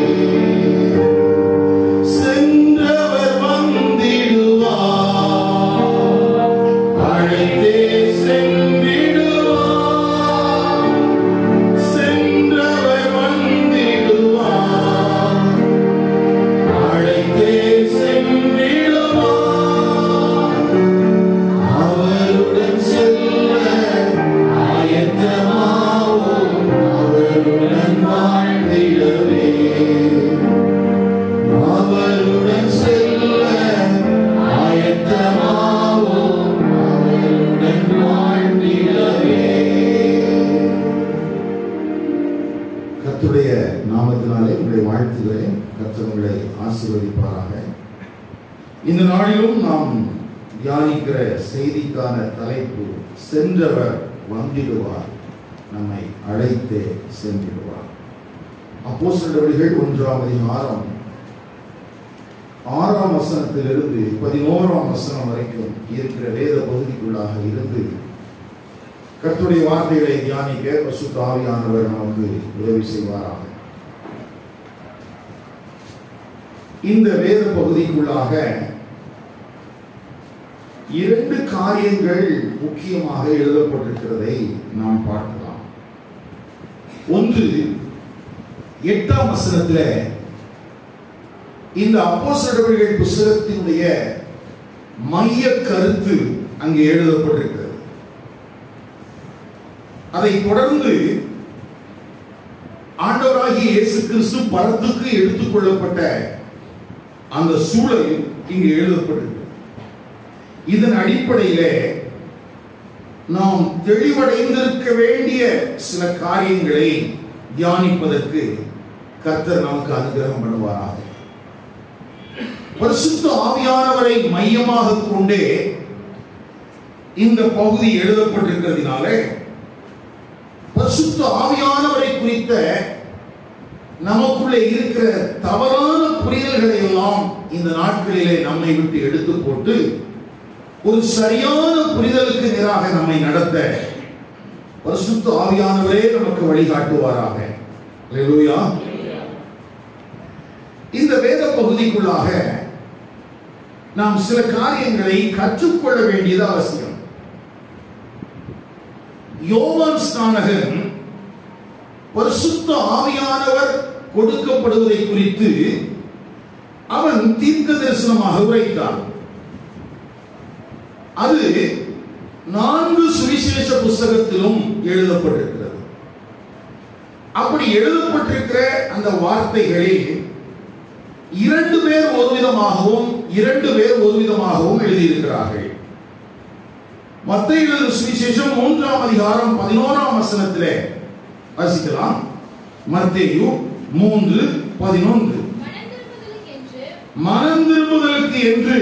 சென்றவர் வந்திடுவார் அழைத்தே சென்றிடுவார் சென்றவர் வந்திடுவார் அழைத்தே சென்றிடுவார் அவருடன் செல்ல ஆயத்தமாவோம் அவருடன் வாழ்ந்திடவே அவருடன் செல்ல ஆயத்தமாவோம் அவருடன் வாழ்ந்திடவே கர்த்தருடைய நாமத்தினாலே உங்களை வாழ்த்துகிறேன் கர்த்தர் உங்களை ஆசீர்வதிப்பாராக இந்த நாளிலும் நாம் தியானிக்கிற செய்திக்கான தலைப்பு சென்றவர் வந்திடுவார் நம்மை அழைத்தே சென்றிடுவார் அப்போஸ்தலர்கள் ஒன்றாம் அதிகாரம் ஆறாம் வசனத்திலிருந்து பதினோராம் வசனம் வரைக்கும் இருக்கிற வேத பகுதிக்குள்ளாக இருந்து கர்த்தருடைய வார்த்தைகளை தியானிக்க பசுத்த ஆவியானவர் நமக்கு உதவி செய்வாராக இந்த வேத பகுதிக்குள்ளாக இரண்டு காரியங்கள் முக்கியமாக எழுதப்பட்டிருக்கிறதை நாம் பார்க்கலாம் ஒன்று எட்டாம் வசனத்துல இந்த அப்போஸ்தலர்கள் புஸ்தகத்தினுடைய மைய கருத்து அங்கே எழுதப்பட்டிருக்கிறது அதை தொடர்ந்து ஆண்டவராகிய இயேசு கிறிஸ்து பரத்துக்கு எடுத்துக்கொள்ளப்பட்ட அந்த சூழல் இங்கு எழுதப்பட்டிருக்கிறது இதன் அடிப்படையிலே நாம் தெளிவடைந்திருக்க வேண்டிய சில காரியங்களை தியானிப்பதற்கு கர்த்தர் நமக்கு அனுகிரகம் பண்ணுவாராக பரிசுத்த ஆவியானவரை மையமாக கொண்டே இந்த பகுதி எழுதப்பட்டிருக்கிறதுனாலே பரிசுத்த ஆவியானவரை குறித்த நமக்குள்ளே இருக்கிற தவறான புரிதல்களை எல்லாம் இந்த நாட்களிலே நம்மை விட்டு எடுத்து போட்டு ஒரு சரியான புரிதலுக்கு நேராக நம்மை நடத்த பரிசுத்த ஆவியானவரே நமக்கு வழிகாட்டுவாராக அல்லேலூயா இந்த வேத பகுதிக்குள்ளாக நாம் சில காரியங்களை கற்றுக்கொள்ள வேண்டியது அவசியம் யோவான் ஸ்நானகன் பரிசுத்த ஆவியானவர் கொடுக்கப்படுவதை குறித்து அவன் தீர்க்க தரிசனமாக உரைத்தான் அது நான்கு சுவிசேஷ புஸ்தகத்திலும் எழுதப்பட்டிருக்கிறது அப்படி எழுதப்பட்டிருக்கிற அந்த வார்த்தைகளில் இரண்டு பேர் ஒரு விதமாகவும் இரண்டு பேர் ஒரு விதமாகவும் எழுதியிருக்கிறார்கள் மத்திய எழுதின சுவிசேஷம் மூன்றாம் அதிகாரம் பதினோராம் வசனத்திலே வாசிக்கலாம் மத்தேயு மூன்று பதினொன்று மனம் திரும்புதலுக்கென்று மனம் திரும்புதலுக்கு என்று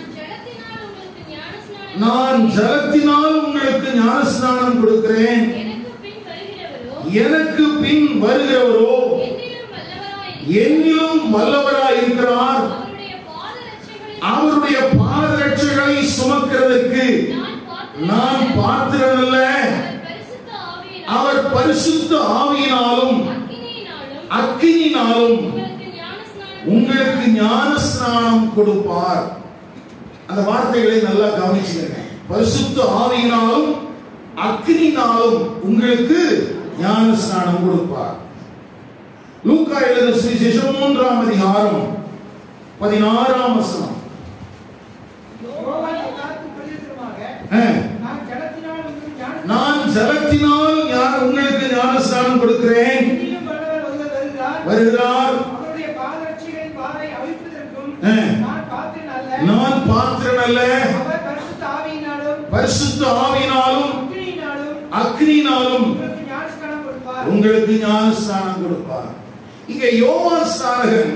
நான் ஜலத்தினால் உங்களுக்கு நான் ஜலத்தினால் உங்களுக்கு ஞானஸ்நானம் ஞானஸ்நானம் கொடுக்கிறேன் எனக்கு பின் வருகிறவரோ எனக்கு பின் வருகிறவரோ என்னிலும் வல்லவராய் என்னிலும் வல்லவராய் இருக்கிறார் அவருடைய பாதரட்சைகளை அவருடைய பாதரட்சைகளை சுமக்கிறதற்கு நான் நான் பார்த்திருக்கிறேன். பாத்திரமல்ல அவர் பரிசுத்த ஆவியினாலும் அவர் பரிசுத்த ஆவியினாலும் அக்கினியினாலும் அக்கினினாலும் உங்களுக்கு ஞானஸ்நானம் உங்களுக்கு ஞான ஸ்நானம் கொடுப்பார் அந்த வார்த்தைகளை நல்லா கவனிச்சுங்க பரிசுத்த ஆவியினாலும் அக்னினாலும் உங்களுக்கு ஞான ஸ்நானம் கொடுப்பார் லூக்கா எழுத சுவிசேஷம் மூன்றாம் அதிகாரம் பதினாறாம் வசனம் யோவான் எல்லாருக்கும் பிரதியுத்தரமாக, ஆ, நான் ஜலத்தினால் உங்களுக்கு ஞானஸ்நானம் நான் ஜலத்தினால் ஞான- உங்களுக்கு ஞான ஸ்நானம் கொடுக்கிறேன் என்னிலும் வல்லவர் ஒருவர் வருகிறார். வருகிறார் அவருடைய பாதரட்சிகளின் வாரை அவிழ்ப்பதற்கும் ஆ. நான் பாத்திரன் அல்ல. நான் பாத்திரன் அல்ல அவர் பரிசுத்த ஆவியினாலும் பரிசுத்த ஆவியினாலும் அக்கினியினாலும் அக்னினாலும் உங்களுக்கு ஞானஸ்நானம் கொடுப்பார். உங்களுக்கு ஞானஸ்நானம் கொடுப்பார் இங்க யோவான் ஸ்நானகன்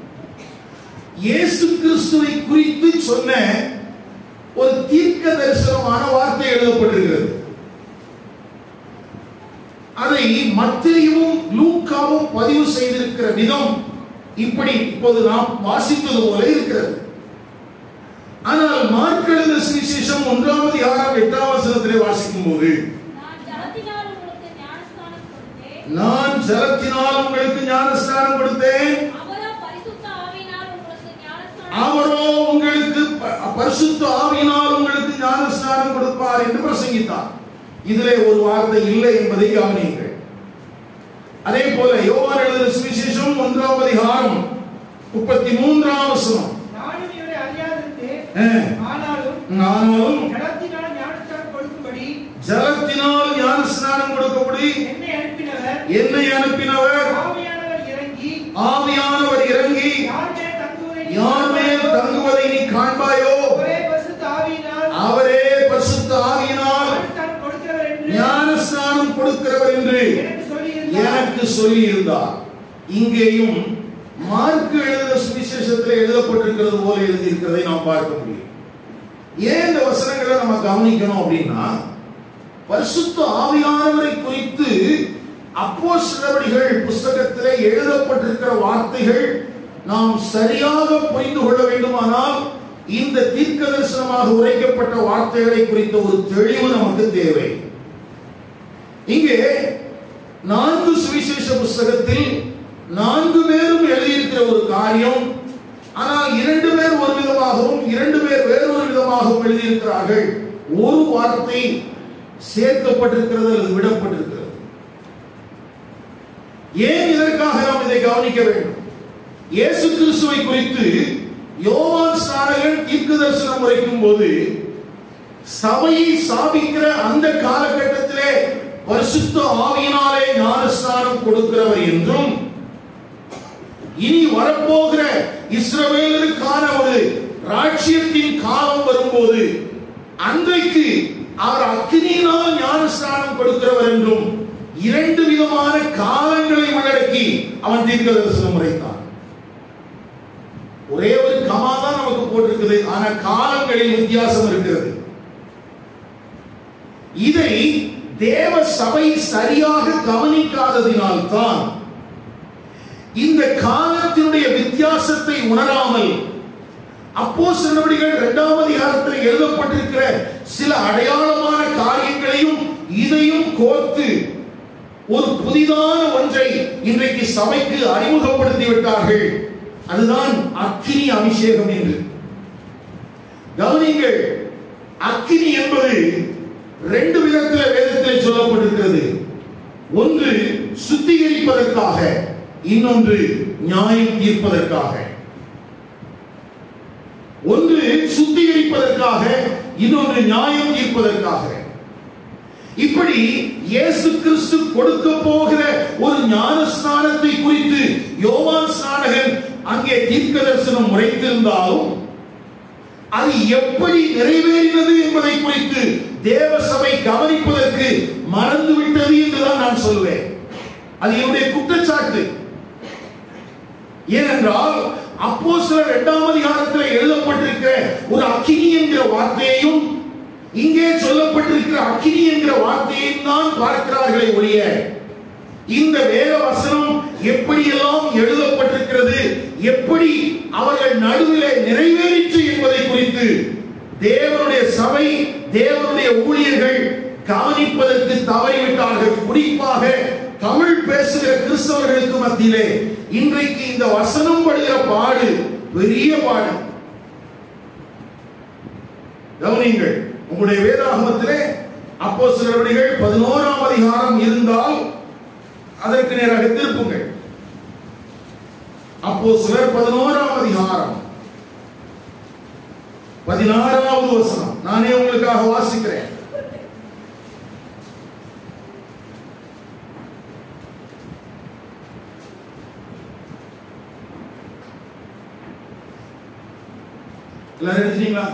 இயேசு கிறிஸ்துவை குறித்து சொன்ன ஒரு தீர்க்க தரிசனமான வார்த்தை எழுதப்பட்டிருக்கிறது அதை மத்தேயுவும் லூக்காவும் பதிவு செய்திருக்கிற விதம் இப்படி இப்போது நாம் வாசித்தது போல இருக்கிறது ஆனால் மார்க் எழுதின சுவிசேஷம் ஒன்றாம் அதிகாரம் எட்டாம் வசனத்திலே வாசிக்கும் போது நான் ஜலத்தினால் உங்களுக்கு ஞானஸ்நானம் கொடுத்தேன் நான் ஜலத்தினால் உங்களுக்கு ஞானஸ்நானம் கொடுத்தேன் பரிசுத்த ஆவியினால் உங்களுக்கு ஞானஸ்நானம் கொடுப்பார் என்று பிரசங்கித்தார் இதிலே ஒரு வார்த்தை இல்லை என்பதை கவனியுங்கள் அதே போல யோவான் எழுதின சுவிசேஷம் ஒன்றாம் அதிகாரம் முப்பத்தி மூன்றாம் வசனம் நானும் இவரை அறியாதிருந்தேன் அஹ், ஆனாலும் ஆனாலும் ஜலத்தினால் ஞானஸ்நானம் கொடுக்கும்படி ஜலத்தினால் ஞானஸ்நானம் கொடுக்கபடி என்னை அனுப்பினவர் என்னை அனுப்பினவர் ஆவியானவர் இறங்கி ஆவியானவர் இறங்கி யார் மேல் தங்குவதை நீ யார் மேல் காண்பாயோ? தங்குவதை நீ காண்பாயோ ஒரே பரிசுத்த ஆவியினால் அவரே பரிசுத்த ஆவியினால் ஞானஸ்நானம் கொடுக்கிறவர் என்று ஞானஸ்நானம் கொடுக்கிறவர் என்று எனக்கு சொல்லியிருந்தார் எனக்கு சொல்லி இருந்தார் இங்கேயும் மார்க்கு எழுதின சுவிசேஷத்தில் எழுதப்பட்டிருக்கிறது போல எழுதியிருக்கிறதை நாம் பார்க்க முடியும் ஏன் இந்த வசனங்களை நம்ம கவனிக்கணும் அப்படின்னா பரிசுத்த ஆவியானவரை குறித்து அப்போஸ்தலர்கள் புஸ்தகத்திலே எழுதப்பட்டிருக்கிற வார்த்தைகள் நாம் சரியாக புரிந்து கொள்ள வேண்டுமானால் இந்த தீர்க்க தரிசனமாக உரைக்கப்பட்ட வார்த்தைகளை குறித்த ஒரு தெளிவு நமக்கு தேவை இங்கே நான்கு சுவிசேஷ புஸ்தகத்தில் நான்கு பேரும் எழுதியிருக்கிற ஒரு காரியம் ஆனால் இரண்டு பேர் ஒரு விதமாகவும் இரண்டு பேர் வேறொரு விதமாகவும் எழுதியிருக்கிறார்கள் ஒரு வார்த்தை சேர்க்கப்பட்டிருக்கிறது அல்லது விடப்பட்டிருக்கிறது ஏன் இதற்காக நாம் இதை கவனிக்க வேண்டும் இயேசு கிறிஸ்துவை குறித்து யோவான் ஸ்நானகன் தீர்க்க தரிசனம் உரைக்கும் போது சபையை சாபிக்கிற அந்த காலகட்டத்திலே பரிசுத்த ஆவியினாலே ஞானஸ்நானம் கொடுக்கிறவர் என்றும் இனி வரப்போகிற இஸ்ரவேலருக்கான ஒரு ராட்சியத்தின் காலம் வரும்போது அன்றைக்கு அவர் அக்னியினால் ஞானஸ்நானம் கொடுக்கிறவர் என்றும் இரண்டு விதமான காலங்களை உள்ளடக்கி அவன் தீர்க்க தரிசனம் உரைத்தான் ஒரே ஒரு கமா தான் நமக்கு போட்டிருக்குது ஆனா காலங்களில் வித்தியாசம் இருக்கிறது இதை தேவ சபை சரியாக கவனிக்காததினால் தான் இந்த காலத்தினுடைய வித்தியாசத்தை உணராமல் அப்போ நடவடிக்கைகள் இரண்டாம் அதிகாரத்தில் எழுதப்பட்டிருக்கிற சில அடையாளமான காரியங்களையும் இதையும் கோர்த்து ஒரு புதிதான ஒன்றை இன்றைக்கு சபைக்கு அறிமுகப்படுத்தி விட்டார்கள் அதுதான் அக்கினி அபிஷேகம் என்று கவனிங்கள் அக்கினி என்பது ரெண்டு விதத்தில் வேதத்தில் சொல்லப்பட்டிருக்கிறது ஒன்று சுத்திகரிப்பதற்காக இன்னொன்று நியாயம் தீர்ப்பதற்காக ஒன்று சுத்திகரிப்பதற்காக இன்னொன்று நியாயம் தீர்ப்பதற்காக இப்படி இயேசு கிறிஸ்து கொடுக்க போகிற ஒரு ஞான ஸ்நானத்தை குறித்து யோவான் ஸ்நானகன் அங்கே தீர்க்க தரிசனம் உரைத்திருந்தாலும் அது எப்படி நிறைவேறினது என்பதை குறித்து தேவ சபை கவனிப்பதற்கு மறந்துவிட்டது என்றுதான் நான் சொல்வேன் அது என்னுடைய குற்றச்சாட்டு ஏனென்றால் அப்போ சில இரண்டாம் அதிகாரத்தில் எழுதப்பட்டிருக்கிற ஒரு அக்கினி என்கிற வார்த்தையையும் இங்கே சொல்லப்பட்டிருக்கிற அக்கினி என்கிற வார்த்தையையும் தான் பார்க்கிறார்களே ஒழிய இந்த வேத வசனம் எப்படியெல்லாம் எழுதப்பட்டிருக்கிறது எப்படி அவர்கள் நடுவிலே நிறைவேறிற்று என்பதை குறித்து தேவனுடைய சபை தேவனுடைய ஊழியர்கள் கவனிப்பதற்கு தவறிவிட்டார்கள் குறிப்பாக தமிழ் பேசுகிற கிறிஸ்தவர்களுக்கு மத்தியிலே இன்றைக்கு இந்த வசனம் படுகிற பாடு பெரிய பாடு கவனிங்கள் உங்களுடைய வேதாகமத்திலே அப்போ சிலவடிகள் பதினோராம் அதிகாரம் இருந்தால் அதற்கு நேராக திருப்புங்கள் அப்போ சிலர் பதினோராம் அதிகாரம் பதினாறாவது வசனம் நானே உங்களுக்காக வாசிக்கிறேன் எல்லாரும் எடுத்துட்டீங்களா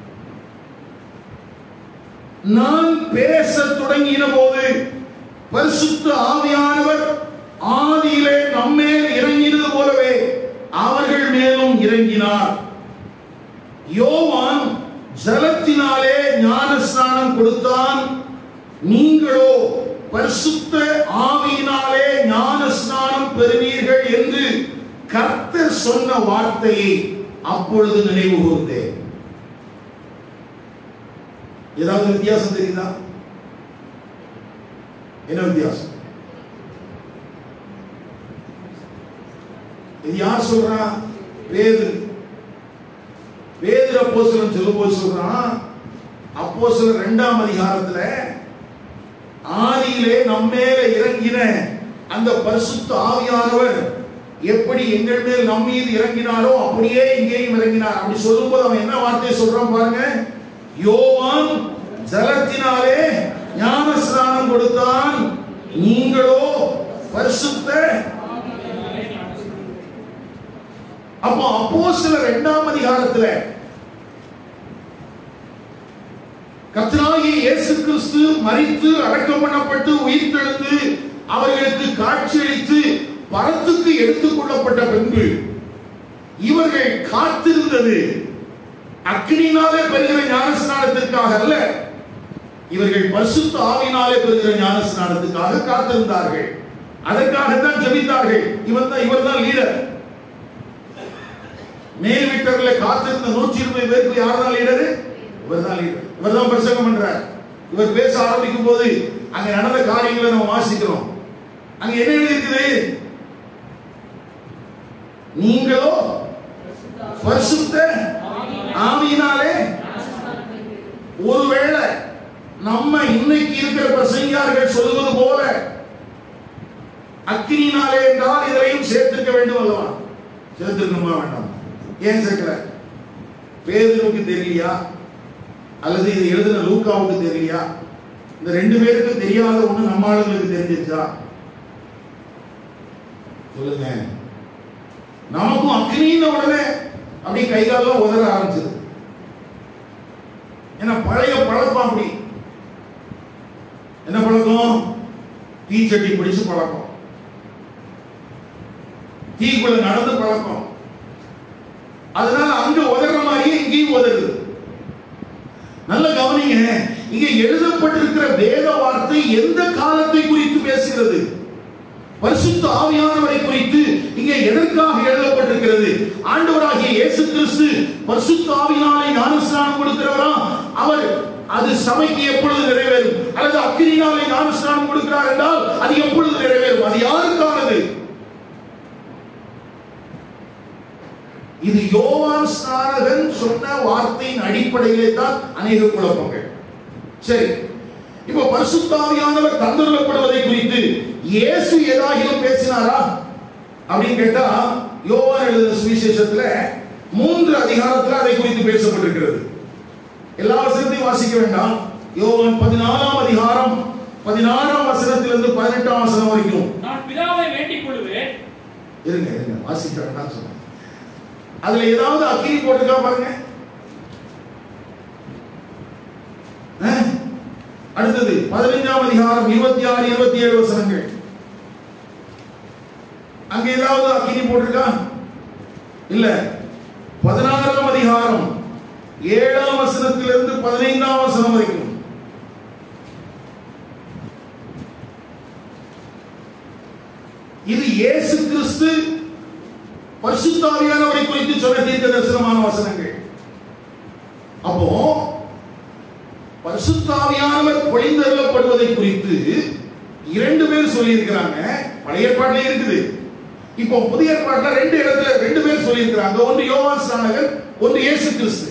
நான் பேச தொடங்கின போது பரிசுத்த ஆவியானவர் ஆதியிலே நம்மேல் இறங்கினது போலவே அவர்கள் மேலும் இறங்கினார் யோவான் ஜலத்தினாலே ஞானஸ்நானம் கொடுத்தான் நீங்களோ பரிசுத்த ஆவியினாலே ஞானஸ்நானம் பெறுவீர்கள் என்று கர்த்தர் சொன்ன வார்த்தையை அப்பொழுது நினைவு கூர்ந்தேன் ஏதாவது வித்தியாசம் தெரியுதா என்ன வித்தியாசம் இது யார் சொல்றா பேது பேதுர அப்போஸ்தலன் சொல்லும்போது சொல்றான் அப்போஸ்தலர் இரண்டாம் அதிகாரத்துல ஆதியிலே நம்மேல இறங்கின அந்த பரிசுத்த ஆவியானவர் எப்படி எங்கள் மேல் நம் மீது இறங்கினாரோ அப்படியே இங்கேயும் இறங்கினார் அப்படி சொல்லும்போது அவன் என்ன வார்த்தையை சொல்றான் பாருங்க யோவான் ஜலத்தினாலே ஞான ஸ்நானம் கொடுத்தான் நீங்களோ பரிசுத்த அப்போ அப்போ சில இரண்டாம் அதிகாரத்துல கர்த்தராகிய இயேசு கிறிஸ்து மரித்து அடக்கம் பண்ணப்பட்டு உயிர்த்தெழுந்து அவர்களுக்கு காட்சியளித்து பரத்துக்கு எடுத்துக் கொள்ளப்பட்ட பின்பு இவர்கள் காத்திருந்தது அக்னினாலே பெறுகிற ஞானஸ்நானத்திற்காக அல்ல இவர்கள் பரிசுத்த ஆவினாலே பெறுகிற ஞானஸ்நானத்துக்காக காத்திருந்தார்கள் அதற்காகத்தான் ஜெபித்தார்கள் இவன் தான் இவர் தான் லீடர் மேல் வீட்டர்ல காத்திருந்த நூற்றி இருபது பேருக்கு யார் தான் லீடரு இவர் தான் லீடர் இவர் தான் பிரசங்கம் பண்றார் இவர் பேச ஆரம்பிக்கும் போது அங்க நடந்த காரியங்களை நம்ம வாசிக்கிறோம் அங்க என்ன எழுதியிருக்குது நீங்களோ பரிசுத்த ஆவியினாலே ஒருவேளை நம்ம இன்னைக்கு இருக்கிற பிரசங்கியார்கள் சொல்லுவது போல அக்கினினாலே என்றால் இதரையும் சேர்த்திருக்க வேண்டும் அல்லவா சேர்த்திருக்கணுமா வேண்டாம் ஏன் சேர்க்கல பேதுருக்கு தெரியலையா அல்லது இது எழுதின லூக்காவுக்கு தெரியலையா இந்த ரெண்டு பேருக்கு தெரியாத ஒண்ணு நம்ம ஆளுங்களுக்கு தெரிஞ்சிச்சா சொல்லுங்க நமக்கும் அக்னின உடனே அப்படி கை காலெல்லாம் உதற ஆரம்பிச்சது ஏன்னா பழைய பழக்கம் அப்படி என்ன பழக்கம் தீச்சட்டி பிடிச்சு பழக்கம் தீக்குள்ள நடந்து பழக்கம் அதனால அங்க உதற மாதிரியே இங்கேயும் உதறுது நல்ல கவனிங்க இங்க எழுதப்பட்டிருக்கிற வேத வார்த்தை எந்த காலத்தை குறித்து பேசுகிறது பரிசுத்த ஆவியானவரை குறித்து இங்கே எதற்காக எழுதப்பட்டிருக்கிறது ஆண்டவராகிய இயேசு கிறிஸ்து பரிசுத்த ஆவியினாலே ஞானஸ்நானம் கொடுக்கிறவரா அவர் அது சபைக்கு எப்பொழுது நிறைவேறும் அல்லது அக்கினினாலே ஞானஸ்நானம் கொடுக்கிறார் என்றால் அது எப்பொழுது நிறைவேறும் அது யாருக்கானது இது யோவான் ஸ்நானகன் சொன்ன வார்த்தையின் அடிப்படையிலே தான் அநேக குழப்பங்கள் சரி இப்ப பரிசுத்தாவியானவர் தந்துள்ளப்படுவதை குறித்து இயேசு ஏதாகிலும் பேசினாரா அப்படின்னு கேட்டா யோவான் எழுதின சுவிசேஷத்துல மூன்று அதிகாரத்துல அதை குறித்து பேசப்பட்டிருக்கிறது எல்லா வசனத்தையும் வாசிக்க வேண்டாம் யோவான் பதினாலாம் அதிகாரம் பதினாறாம் வசனத்திலிருந்து பதினெட்டாம் வசனம் வரைக்கும் நான் பிதாவை வேண்டிக் கொள்வேன் இருங்க இருங்க வாசிக்க வேண்டாம் சொன்னேன் அதுல ஏதாவது அக்கினி போட்டிருக்கா பாருங்க அஹ்? அடுத்தது பதினைஞ்சாம் அதிகாரம் இருபத்தி ஆறு இருபத்தி ஏழு வசனங்கள் அங்க ஏதாவது அக்கினி போட்டிருக்கா இல்ல பதினாறாம் அதிகாரம் ஏழாம் வசனத்திலிருந்து பதினைந்தாம் வசனம் வரைக்கும் இது இயேசு கிறிஸ்து பரிசுத்தாவியானவரை குறித்து சொன்ன தீர்க்க தரிசனமான வசனங்கள் அப்போ பரிசுத்தாவியானவர் பொழிந்தருளப்படுவதை குறித்து இரண்டு பேர் சொல்லியிருக்கிறாங்க பழைய ஏற்பாட்டிலே இருக்குது இப்போ புதிய ஏற்பாட்டில் ரெண்டு இடத்துல ரெண்டு பேர் சொல்லியிருக்கிறாங்க ஒன்று யோவான் ஸ்நானகர் ஒன்று இயேசு கிறிஸ்து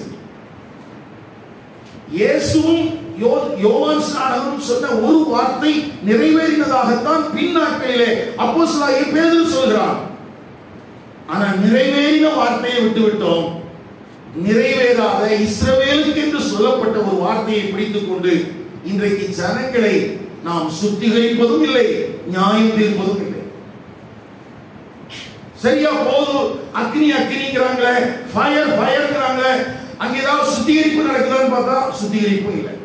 இயேசுவும் யோ- யோவான் ஸ்நானகரும் சொன்ன ஒரு வார்த்தை நிறைவேறினதாகத்தான் பின் நாட்களிலே அப்போஸ்தலனாகிய பேதுரு சொல்கிறான் ஆனா நிறைவேறின வார்த்தையை விட்டு விட்டோம் நிறைவேறாத இஸ்ரவேலுக்கு என்று சொல்லப்பட்ட ஒரு வார்த்தையை பிடித்துக் கொண்டு இன்றைக்கு ஜனங்களை நாம் சுத்திகரிப்பதும் இல்லை நியாயம் தீர்ப்பதும் இல்லை சரியா போதும் அக்னி அக்னிங்கிறாங்களே ஃபயர் ஃபயர்ங்கிறாங்களே அங்க ஏதாவது சுத்திகரிப்பு நடக்குதான்னு பார்த்தா சுத்திகரிப்பும் இல்லை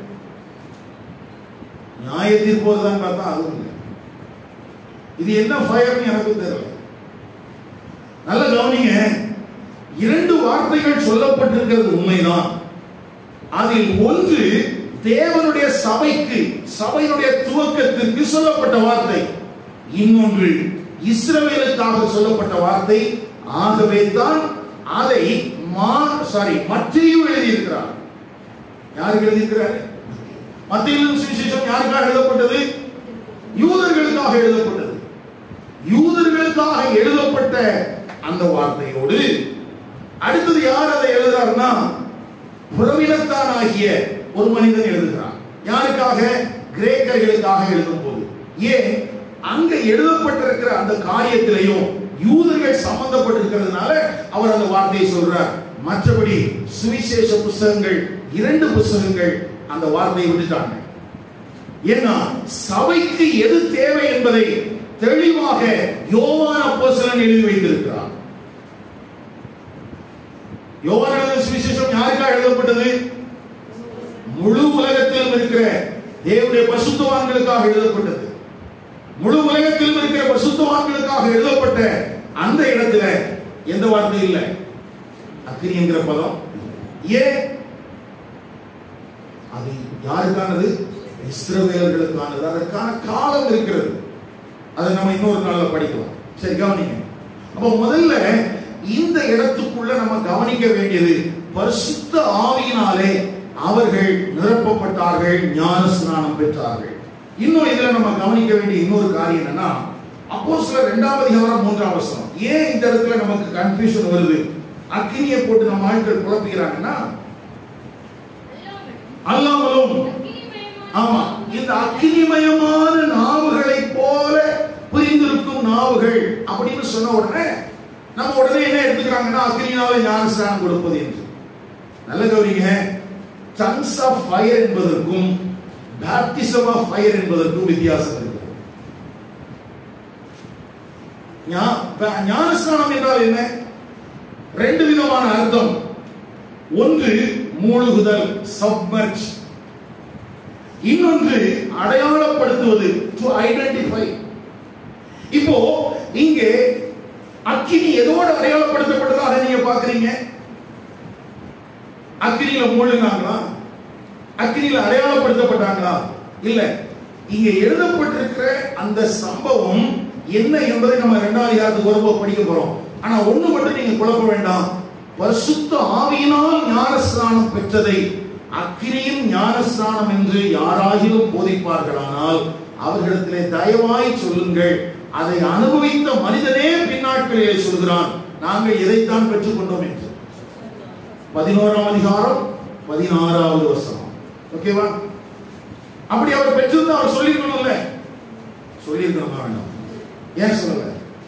நியாய தீர்ப்பு வருதான்னு பார்த்தா அதுவும் இல்லை இது என்ன ஃபயர்னு எனக்கு தெரியல நல்ல கவனிங்க இரண்டு வார்த்தைகள் சொல்லப்பட்டிருக்கிறது உண்மைதான் அதில் ஒன்று தேவனுடைய சபைக்கு சபையினுடைய துவக்கத்திற்கு சொல்லப்பட்ட வார்த்தை இன்னொன்று இஸ்ரவேலுக்காக சொல்லப்பட்ட வார்த்தை ஆகவே தான் அதை மா சாரி மத்தியும் எழுதியிருக்கிறார் யாருக்கு எழுதியிருக்கிறார் மத்தியிலும் சுவிசேஷம் யாருக்காக எழுதப்பட்டது யூதர்களுக்காக எழுதப்பட்டது யூதர்களுக்காக எழுதப்பட்ட அந்த வார்த்தையோடு அடுத்தது யார் அதை எழுதுறாருன்னா புறவினத்தானாகிய ஒரு மனிதன் எழுதுகிறான் யாருக்காக கிரேக்கர்களுக்காக எழுதும் போது ஏன் அங்க எழுதப்பட்டிருக்கிற அந்த காரியத்திலையும் யூதர்கள் சம்பந்தப்பட்டிருக்கிறதுனால அவர் அந்த வார்த்தையை சொல்றார் மற்றபடி சுவிசேஷ புஸ்தகங்கள் இரண்டு புஸ்தகங்கள் அந்த வார்த்தையை விட்டுட்டாங்க ஏன்னா சபைக்கு எது தேவை என்பதை தெளிவாக யோவான அப்போஸ்தலன் எழுதி வைத்திருக்கிறார் யோவான எழுதின சுவிசேஷம் யாருக்காக எழுதப்பட்டது முழு உலகத்திலும் இருக்கிற தேவனுடைய பசுத்தவான்களுக்காக எழுதப்பட்டது முழு உலகத்திலும் இருக்கிற பசுத்தவான்களுக்காக எழுதப்பட்ட அந்த இடத்துல எந்த வார்த்தை இல்லை அக்னி என்கிற பதம் ஏன் அது யாருக்கானது இஸ்ரவேலர்களுக்கானது அதற்கான காலம் இருக்கிறது அதை நம்ம இன்னொரு நாள்ல படிக்கலாம் சரி கவனிங்க அப்ப முதல்ல இந்த இடத்துக்குள்ள நம்ம கவனிக்க வேண்டியது பரிசுத்த ஆவியினாலே அவர்கள் நிரப்பப்பட்டார்கள் ஞான ஸ்நானம் பெற்றார்கள் இன்னும் இதுல நம்ம கவனிக்க வேண்டிய இன்னொரு காரியம் என்னன்னா அப்போ சில இரண்டாவது அதிகாரம் மூன்றாம் வசனம் ஏன் இந்த இடத்துல நமக்கு கன்ஃபியூஷன் வருது அக்கினியை போட்டு நம்ம ஆட்கள் குழப்புகிறாங்கன்னா அல்லாமலும் ஆமா இந்த அக்கினிமயமான நாவுகளை போல புரிந்திருக்கும் நாவுகள் அப்படின்னு சொன்ன உடனே நம்ம உடனே என்ன எடுத்துக்கிறாங்கன்னா அக்னினால ஞானஸ்நானம் கொடுப்பது என்று நல்ல கவனிங்க டங்ஸ் ஆஃப் ஃபயர் என்பதற்கும் பேப்டிசம் ஆஃப் ஃபயர் என்பதற்கும் வித்தியாசம் இருக்கு ஞா- ப- ஞானஸ்நானம் என்றால் என்ன ரெண்டு விதமான அர்த்தம் ஒன்று மூழ்குதல் சப்மர்ஜ் இன்னொன்று அடையாளப்படுத்துவது டு ஐடென்டிஃபை இப்போ இங்கே அக்கினி எதோட அடையாளப்படுத்தப்பட்டதாக நீங்க பாக்குறீங்க அக்கினியில மூழ்கினாங்களா அக்கினியில அடையாளப்படுத்தப்பட்டாங்களா இல்ல இங்க எழுதப்பட்டிருக்கிற அந்த சம்பவம் என்ன என்பதை நம்ம இரண்டாவது அதிகாரத்துக்கு வரும்போது படிக்க போறோம் ஆனா ஒண்ணு மட்டும் நீங்க குழப்ப வேண்டாம் பரிசுத்த ஆவியினால் ஞானஸ்நானம் பெற்றதை அக்கினியின் ஞானஸ்நானம் என்று யாராகிலும் போதிப்பார்களானால் அவர்களிடத்திலே தயவாய் சொல்லுங்கள் அதை அனுபவித்த மனிதனே பின்னாட்களிலே சொல்கிறான் நாங்கள் எதைத்தான் பெற்றுக்கொண்டோம் என்று பதினோராம் அதிகாரம் பதினாறாவது வசனம் ஓகேவா அப்படி அவர் பெற்றிருந்தா அவர் சொல்லியிருக்கணும்ல சொல்லியிருக்கணுமா வேண்டாம் ஏன் சொல்லல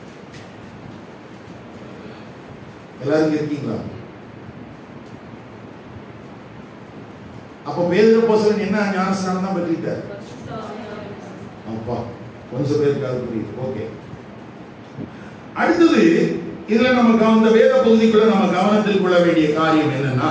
எல்லாரும் இங்க இருக்கீங்களா அப்ப பேதுரு போசலன் என்ன ஞானஸ்நானம் தான் பெற்றிட்டார் அப்பா கொஞ்சம் பேருக்கு அது புரியுது ஓகே அடுத்தது இதுல நம்ம கவ- இந்த வேத பகுதிக்குள்ள நம்ம கவனத்தில் கொள்ள வேண்டிய காரியம் என்னன்னா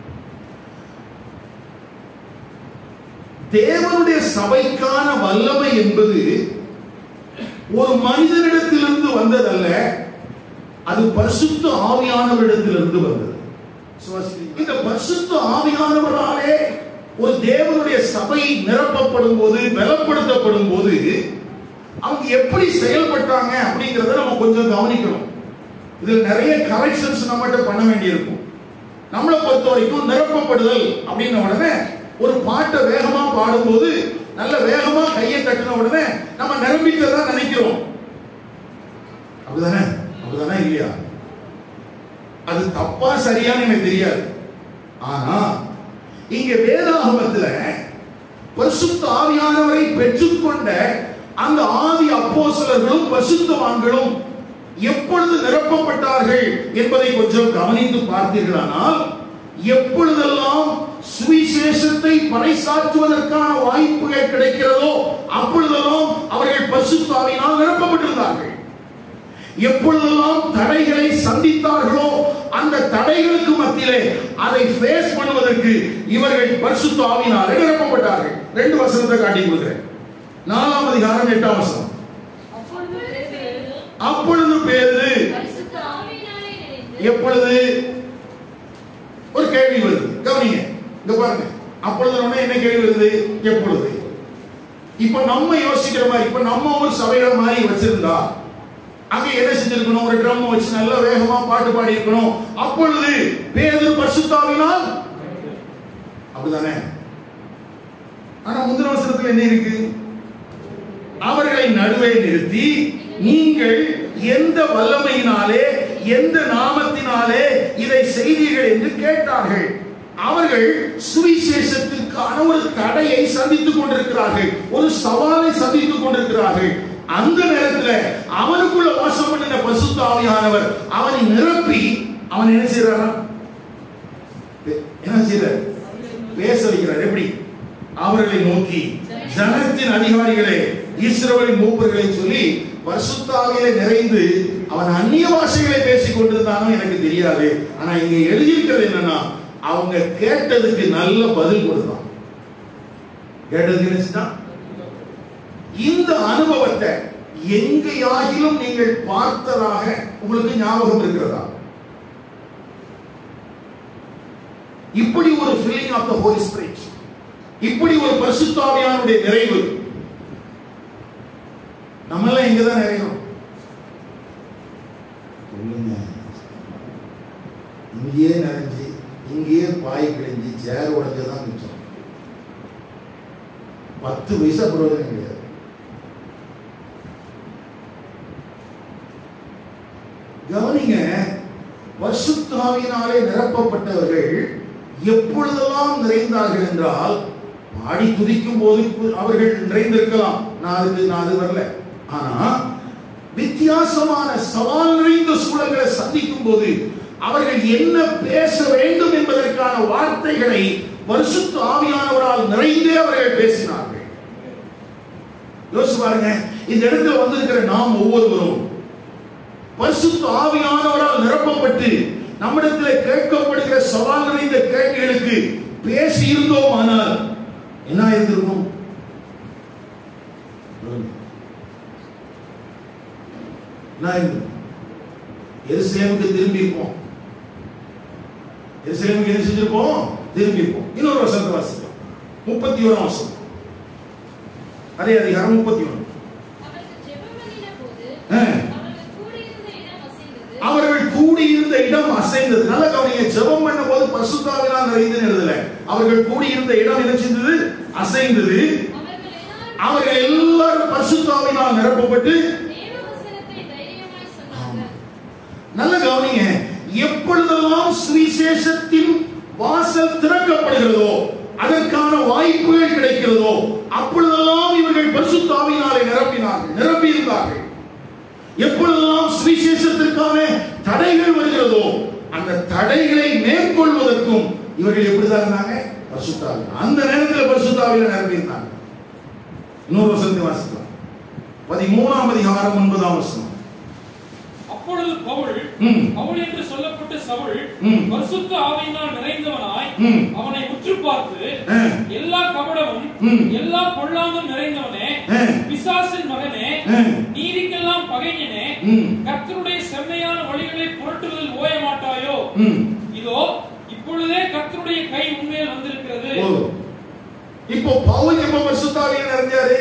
தேவனுடைய சபைக்கான வல்லமை என்பது ஒரு மனிதனிடத்திலிருந்து வந்ததல்ல அது பரிசுத்த ஆவியானவரிடத்திலிருந்து வந்தது சுவாசிக்கிறீங்களா? இந்த பரிசுத்த ஆவியானவராலே ஒரு தேவனுடைய சபை நிரப்பப்படும் போது பலப்படுத்தப்படும் போது அவங்க எப்படி செயல்பட்டாங்க அப்படிங்கறத நம்ம கொஞ்சம் கவனிக்கணும் இதுல நிறைய கரெக்ஷன்ஸ் நம்மகிட்ட பண்ண வேண்டியிருக்கும் நம்மளை பொறுத்த வரைக்கும் நிரப்பப்படுதல் அப்படின்ன உடனே ஒரு பாட்டை வேகமா பாடும்போது நல்ல வேகமா கையை தட்டின உடனே நம்ம நிரம்பிட்டதா நினைக்கிறோம் அப்படிதானே அப்படிதானே இல்லையா அது தப்பா சரியான்னு எனக்கு தெரியாது ஆனா இங்க வேதாகமத்துல பரிசுத்த ஆவியானவரை பெற்றுக்கொண்ட அந்த ஆதி அப்போஸ்தலர்களும் பரிசுத்தவான்களும் எப்பொழுது நிரப்பப்பட்டார்கள் என்பதை கொஞ்சம் கவனித்து பார்த்தீர்களானால் எப்பொழுதெல்லாம் சுவிசேஷத்தை பறைசாற்றுவதற்கான வாய்ப்புகள் கிடைக்கிறதோ அப்பொழுதெல்லாம் அவர்கள் பரிசுத்தாவினால் நிரப்பப்பட்டிருந்தார்கள் எப்பொழுதெல்லாம் தடைகளை சந்தித்தார்களோ அந்த தடைகளுக்கு மத்தியிலே அதை ஃபேஸ் பண்ணுவதற்கு இவர்கள் பரிசுத்த ஆவியினாலே நிரப்பப்பட்டார்கள் ரெண்டு வசனத்தை காட்டி கொடுக்கிறேன் நாலாம் அதிகாரம் எட்டாம் வசனம் அப்பொழுது பேரு பரிசுத்த ஆவியினாலே நிறைந்து எப்பொழுது ஒரு கேள்வி வருது கவனிங்க இங்க பாருங்க அப்பொழுது உடனே என்ன கேள்வி வருது எப்பொழுது இப்ப நம்ம யோசிக்கிற மாதிரி இப்ப நம்ம ஒரு சபையில மாதிரி வச்சிருந்தா அங்க என்ன செஞ்சிருக்கணும் ஒரு ட்ரம் வச்சு நல்ல வேகமா பாட்டு பாடி இருக்கணும் அப்பொழுது பேதர் பரிசுத்தாவினால் அப்படிதானே ஆனா முந்தின வசனத்துல என்ன இருக்கு அவர்களை நடுவே நிறுத்தி நீங்கள் எந்த வல்லமையினாலே எந்த நாமத்தினாலே இதை செய்தீர்கள் என்று கேட்டார்கள் அவர்கள் சுவிசேஷத்திற்கான ஒரு தடையை சந்தித்துக் கொண்டிருக்கிறார்கள் ஒரு சவாலை சந்தித்துக் கொண்டிருக்கிறார்கள் அந்த நேரத்துல அவனுக்குள்ள வாசம் பண்ணின பசுத்த ஆவியானவர் அவனை நிரப்பி அவன் என்ன செய்யறாரா பே- என்ன செய்யறார் பேச வைக்கிறார் எப்படி அவர்களை நோக்கி ஜனத்தின் அதிகாரிகளே இஸ்ரவேலின் மூப்பர்களை சொல்லி பரிசுத்தாவியிலே நிறைந்து அவன் அந்நிய பாஷைகளை பேசிக் கொண்டிருந்தானோ எனக்கு தெரியாது ஆனா இங்க எழுதியிருக்கிறது என்னன்னா அவங்க கேட்டதுக்கு நல்ல பதில் கொடுத்தான் கேட்டதுக்கு என்ன செஞ்சான்? இந்த அனுபவத்தை எங்கேயாகிலும் நீங்கள் பார்த்ததாக உங்களுக்கு ஞாபகம் இருக்கிறதா இப்படி ஒரு feeling of the Holy Spirit இப்படி ஒரு பரிசுத்தாவியானுடைய நிறைவு நம்ம எல்லாம் இங்க தான் நிறையணும் சொல்லுங்க இங்கேயே நிறைஞ்சு இங்கேயே பாய் கிழிஞ்சு சேர் உடஞ்சதான் மிச்சம் பத்து பைசா பிரயோஜனம் கிடையாது கவனிங்க பரிசுத்தாவியினாலே நிரப்பப்பட்டவர்கள் எப்பொழுதெல்லாம் நிறைந்தார்கள் என்றால் பாடி துதிக்கும் போது கு- அவர்கள் நிறைந்திருக்கலாம் நான் அதுக்கு நான் அது வரல ஆனா வித்தியாசமான சவால் நிறைந்த சூழல்களை சந்திக்கும் போது அவர்கள் என்ன பேச வேண்டும் என்பதற்கான வார்த்தைகளை பரிசுத்த ஆவியானவரால் நிறைந்தே அவர்கள் பேசினார்கள் யோசிச்சு பாருங்க இந்த இடத்துல வந்திருக்கிற நாம் ஒவ்வொருவரும் பரிசுத்த ஆவியானவரால் நிரப்பப்பட்டு நம்மிடத்தில் கேட்கப்படுகிற சவால் நிறைந்த கேள்விகளுக்கு பேசி இருந்தோம் ஆனால் என்ன இருந்திருக்கும் என்ன இருந்திருக்கும்? எருசலேமுக்கு திரும்பி இருப்போம் எருசலேமுக்கு என்ன செஞ்சிருப்போம் திரும்பி இருப்போம் இன்னொரு வசனத்தை வாசிக்கலாம் முப்பத்தி ஓராம் வசனம் அதே அதிகாரம் முப்பத்தி ஒன்று அவர்கள் ஜெபம் பண்ணின போது ஆ. அவர்கள் கூடியிருந்த இடம் அசைந்தது அவர்கள் கூடியிருந்த இடம் அசைந்தது நல்ல கவனிங்க ஜெபம் பண்ண போது பசுத்தாவினால் நிறைந்து எழுதல அவர்கள் கூடியிருந்த இடம் என்ன செஞ்சது அசைந்தது அவர்கள் அவர்கள் எல்லாரும் எல்லாரும் பசுத்தாவினால் நிரப்பப்பட்டு தேவ வசனத்தை தைரியமாய் சொன்னார்கள் நல்ல கவனிங்க எப்பொழுதெல்லாம் சுவிசேஷத்தின் வாசல் திறக்கப்படுகிறதோ அதற்கான வாய்ப்புகள் கிடைக்கிறதோ அப்பொழுதெல்லாம் இவர்கள் பரிசுத்தாவினாலே நிரப்பினார்கள் நிரப்பி இருந்தார்கள் எப்பொழுதெல்லாம் சுவிசேஷத்திற்கான தடைகள் வருகிறதோ அந்த தடைகளை மேற்கொள்வதற்கும் இவர்கள் எப்படிதான் இருந்தாங்க பரிசுத்தாவி அந்த நேரத்தில் பரிசுத்தாவில நிரப்பி இருந்தாங்க இன்னொரு வசனத்தை வாசிக்கலாம் பதிமூணாம் அதிகாரம் ஒன்பதாம் வசனம் அப்பொழுது பவுல் ம். பவுல் என்று சொல்லப்பட்ட சவுல் ம். பரிசுத்த ஆவியினால் நிறைந்தவனாய் ம். அவனை உற்று பார்த்து ஆ. எல்லா கபடமும் ம். எல்லா பொல்லாங்கும் நிறைந்தவனே ஆ. பிசாசின் மகனே ஆ. நீதிக்கெல்லாம் பகைஞனே ம். கர்த்தருடைய செம்மையான வழிகளை புரட்டுவதில் ஓய மாட்டாயோ ம். இதோ இப்பொழுதே கர்த்தருடைய கை உண்மையில் வந்திருக்கிறது போதும். இப்போ பவுல் எப்ப பரிசுத்தாவியில நிறைஞ்சாரு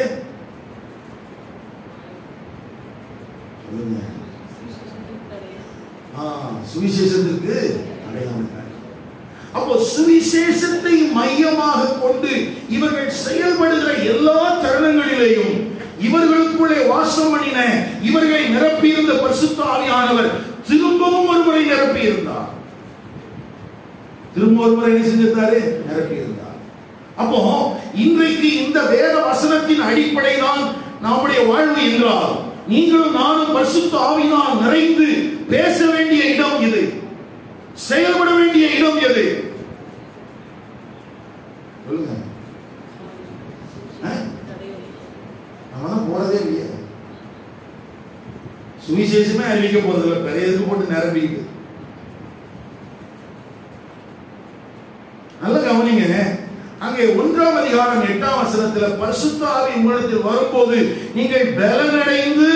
சொல்லுங்க. ஆ, சுவிசேஷத்திற்கு அடையாளம் இல்லை. அப்போ சுவிசேஷத்தை மையமாக கொண்டு இவர்கள் செயல்படுகிற எல்லா தருணங்களிலேயும் இவர்களுக்குள்ளே வாசம் பண்ணின இவர்களை நிரப்பியிருந்த பரிசுத்த ஆவியானவர் திரும்பவும் ஒருமுறை நிரப்பியிருந்தார் திரும்ப ஒரு முறை என்ன செஞ்சிருந்தாரு நிரப்பி இருந்தார் அப்போ இன்றைக்கு இந்த வேத வசனத்தின் அடிப்படை தான் நம்முடைய வாழ்வு என்றால் நீங்களும் நானும் பரிசுத்த ஆவியினால் நிறைந்து பேச வேண்டிய இடம் இது செயல்பட வேண்டிய இடம் எது சொல்லுங்க ஆ? நம்ம தான் போறதே இல்லையே சுவிசேஷமே அறிவிக்க போறது இல்லை பெரிய எதுக்கு போட்டு நிரம்பிக்கிட்டு நல்ல கவனிங்க அங்கே ஒன்றாம் அதிகாரம் எட்டாம் வசனத்துல பரிசுத்த ஆவி உங்களிடத்தில் வரும்போது நீங்கள் பலனடைந்து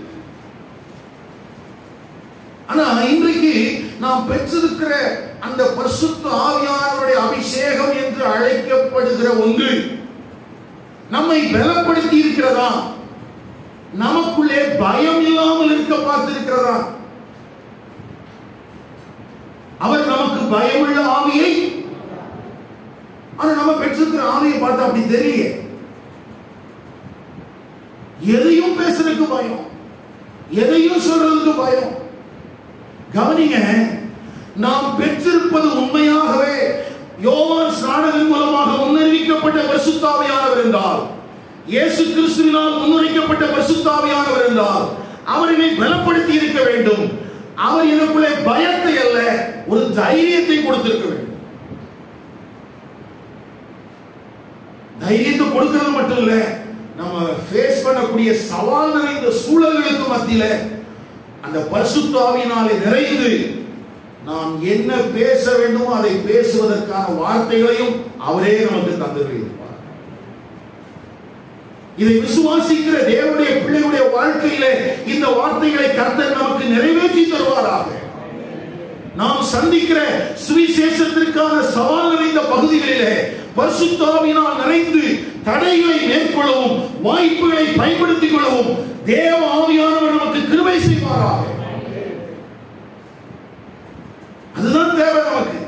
ஆனா இன்றைக்கு நாம் பெற்றிருக்கிற அந்த பரிசுத்த ஆவியானவருடைய அபிஷேகம் என்று அழைக்கப்படுகிற ஒன்று நம்மை பலப்படுத்தி இருக்கிறதா நமக்குள்ளே பயம் இல்லாமல் இருக்க பார்த்திருக்கிறதா அவர் நமக்கு பயமுள்ள ஆவியை ஆனா நம்ம பெற்றிருக்கிற ஆவியை பார்த்தா அப்படி தெரியல எதையும் பேசுறதுக்கு பயம் எதையும் சொல்றதுக்கு பயம் கவனிங்க நாம் பெற்றிருப்பது உண்மையாகவே யோவான் ஸ்நானத்தின் மூலமாக முன்னறிவிக்கப்பட்ட பரிசுத்தாவியானவர் என்றால் இயேசு கிறிஸ்துவினால் முன்னுரைக்கப்பட்ட பரிசுத்தாவியானவர் என்றால் அவர் என்னை பலப்படுத்தி இருக்க வேண்டும் அவர் எனக்குள்ளே பயத்தை அல்ல ஒரு தைரியத்தை கொடுத்திருக்க வேண்டும் தைரியத்தை கொடுக்கிறது மட்டும் இல்ல நம்ம ஃபேஸ் பண்ணக்கூடிய சவால் நிறைந்த சூழல்களுக்கு மத்தியில அந்த பரிசுத்தாவியினாலே நிறைந்து நாம் என்ன பேச வேண்டுமோ அதை பேசுவதற்கான வார்த்தைகளையும் அவரே நமக்கு தந்துருப்பார் இதை விசுவாசிக்கிற தேவனுடைய பிள்ளைகளுடைய வாழ்க்கையிலே இந்த வார்த்தைகளை கர்த்தர் நமக்கு நிறைவேற்றி தருவாராக நாம் சந்திக்கிற சுவிசேஷத்திற்கான சவால் நிறைந்த பகுதிகளிலே பரிசுத்தாவினால் நிறைந்து தடைகளை மேற்கொள்ளவும் வாய்ப்புகளை பயன்படுத்திக் கொள்ளவும் தேவ ஆவியானவர் நமக்கு கிருபை செய்வாராக அதுதான் தேவை நமக்கு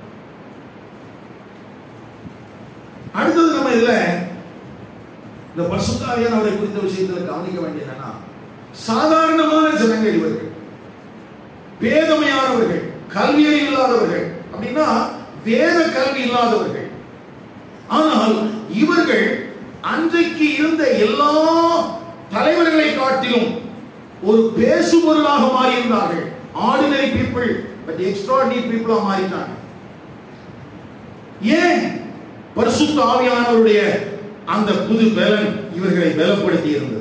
அடுத்தது நம்ம இதுல இந்த பரிசுத்தாவியானவரை குறித்த விஷயத்துல கவனிக்க வேண்டியதுன்னா சாதாரணமான ஜனங்கள் இவர்கள் வேதமையானவர்கள் கல்வியை இல்லாதவர்கள் அப்படின்னா வேத கல்வி இல்லாதவர்கள் ஆனால் இவர்கள் அன்றைக்கு இருந்த எல்லா தலைவர்களை காட்டிலும் ஒரு பேசுபொருளாக மாறியிருந்தார்கள் ஆர்டினரி பீப்புள் பட் எக்ஸ்ட்ராடினரி பீப்புளா மாறிட்டாங்க ஏன் பரிசுத்த ஆவியானவருடைய அந்த புது பலன் இவர்களை பலப்படுத்தி இருந்தது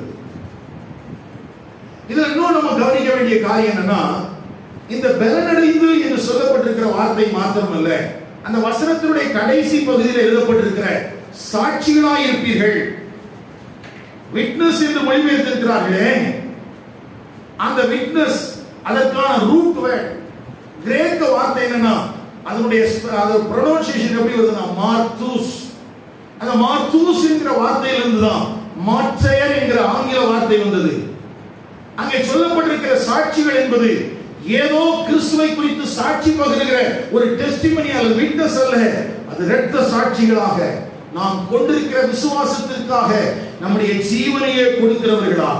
இதுல இன்னும் நம்ம கவனிக்க வேண்டிய காரியம் என்னன்னா இந்த பலனடைந்து என்று சொல்லப்பட்டிருக்கிற வார்த்தை மாத்திரமல்ல அந்த வசனத்தினுடைய கடைசி பகுதியில் எழுதப்பட்டிருக்கிற சாட்சிகளாய் இருப்பீர்கள் விட்னஸ் என்று மொழிபெயர்த்திருக்கிறார்களே அந்த விட்னஸ் அதற்கான ரூட் வேர்ட் கிரேக்க வார்த்தை என்னன்னா அதனுடைய ஸ்ப- அது ப்ரொனவுன்சியேஷன் எப்படி வருதுன்னா மார்த்தூஸ் அந்த மார்த்தூஸ் என்கிற வார்த்தையிலிருந்து தான் மாற்றையர் என்கிற ஆங்கில வார்த்தை வந்தது அங்கே சொல்லப்பட்டிருக்கிற சாட்சிகள் என்பது ஏதோ கிறிஸ்துவை குறித்து சாட்சி பகிர்கிற ஒரு டெஸ்டிமனி அல்லது விட்னஸ் அல்ல அது இரத்த சாட்சிகளாக நாம் கொண்டிருக்கிற விசுவாசத்திற்காக நம்முடைய ஜீவனையே கொடுக்கிறவர்களாக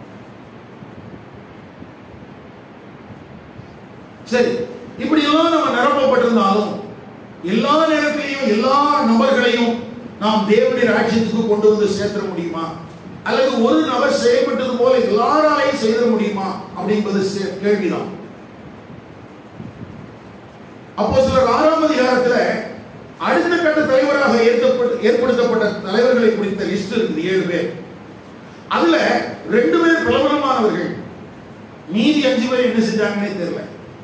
சரி இப்படி எல்லாம் நம்ம நிரப்பப்பட்டிருந்தாலும் எல்லா நேரத்திலையும் எல்லா நபர்களையும் நாம் தேவனுடைய ராஜ்யத்துக்கு கொண்டு வந்து சேர்த்துட முடியுமா அல்லது ஒரு நபர் செய்யப்பட்டது போல எல்லாராலையும் செய்த முடியுமா அப்படின்பது சே- கேள்விதான் அப்போ சிலர் ஆறாம் அதிகாரத்துல அடுத்த கட்ட தலைவராக ஏற்கப்பட்ட- ஏற்படுத்தப்பட்ட தலைவர்களை குறித்த லிஸ்ட் இருக்குது ஏழு பேர் அதுல ரெண்டு பேர் பிரபலமானவர்கள் மீதி அஞ்சு பேர் என்ன செஞ்சாங்கன்னே தெரியல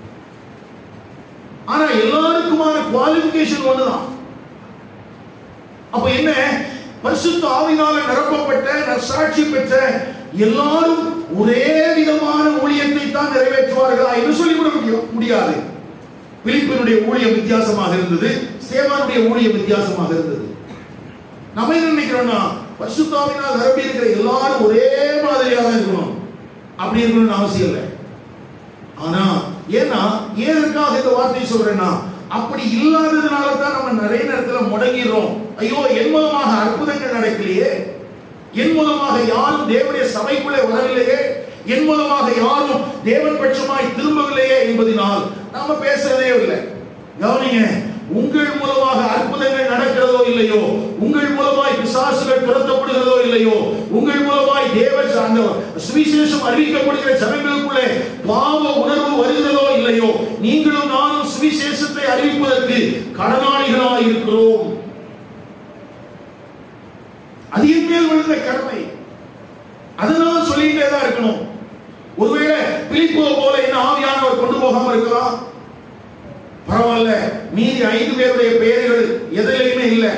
ஆனா எல்லாருக்குமான குவாலிபிகேஷன் ஒண்ணுதான் அப்ப என்ன பரிசுத்த ஆவினால நிரப்பப்பட்ட நற்சாட்சி பெற்ற எல்லாரும் ஒரே விதமான ஊழியத்தை தான் நிறைவேற்றுவார்களா என்று சொல்லிவிட முடியும் முடியாது பிலிப்பினுடைய ஊழியம் வித்தியாசமாக இருந்தது சேவானுடைய ஊழியம் வித்தியாசமாக இருந்தது நம்ம என்ன நினைக்கிறோம்னா பரிசுத்தாவினால் நிரம்பி இருக்கிற எல்லாரும் ஒரே மாதிரியாக தான் இருக்கணும் அப்படி இருக்கணும்னு அவசியம் இல்லை ஆனா ஏன்னா ஏதற்காக இந்த வார்த்தையை சொல்றேன்னா அப்படி இல்லாததுனால தான் நம்ம நிறைய நேரத்துல முடங்கிடுறோம் ஐயோ என் மூலமாக அற்புதங்கள் நடக்கலையே என் மூலமாக யாரும் தேவனுடைய சபைக்குள்ளே வரவில்லையே என் மூலமாக யாரும் தேவன் பட்சமாய் திரும்பவில்லையே என்பதினால் நாம பேசுறதே இல்லை கவனிங்க உங்கள் மூலமாக அற்புதங்கள் நடக்கிறதோ இல்லையோ உங்கள் மூலமாய் பிசாசுகள் துரத்தப்படுகிறதோ இல்லையோ உங்கள் மூலமாய் தேவ அந்த சுவிசேஷம் அறிவிக்கப்படுகிற ஜனங்களுக்குள்ளே பாவ உணர்வு வருகிறதோ இல்லையோ நீங்களும் நானும் சுவிசேஷத்தை அறிவிப்பதற்கு கடனாளிகளாய் இருக்கிறோம் அது என் மேல் விழுந்த கடமை அதனால சொல்லிட்டே தான் இருக்கணும் ஒருவேளை பிலிப்போ போல என்ன ஆவியானவர் கொண்டு போகாம இருக்கலாம் பரவாயில்ல மீதி ஐந்து பேருடைய பெயர்கள் எதிலையுமே இல்லை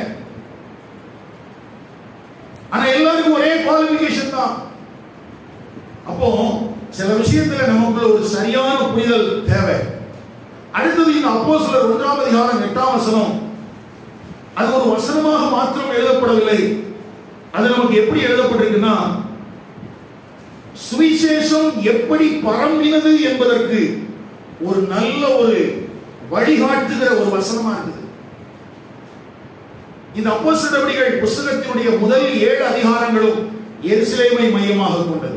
ஆனா எல்லாருக்கும் ஒரே குவாலிபிகேஷன் தான் அப்போ சில விஷயத்துல நமக்குள்ள ஒரு சரியான புரிதல் தேவை அடுத்தது இந்த அப்போ சிலர் ஒன்றாம் அதிகாரம் எட்டாம் வசனம் அது ஒரு வசனமாக மாத்திரம் எழுதப்படவில்லை அது நமக்கு எப்படி எழுதப்பட்டிருக்குன்னா சுவிசேஷம் எப்படி பரம்பினது என்பதற்கு ஒரு நல்ல ஒரு வழிகாட்டுகிற ஒரு வசனமா இருக்குது இந்த அப்போஸ்தலர் நடவடிக்கைகள் புஸ்தகத்தினுடைய முதல் ஏழு அதிகாரங்களும் எருசலேமை மையமாக கொண்டது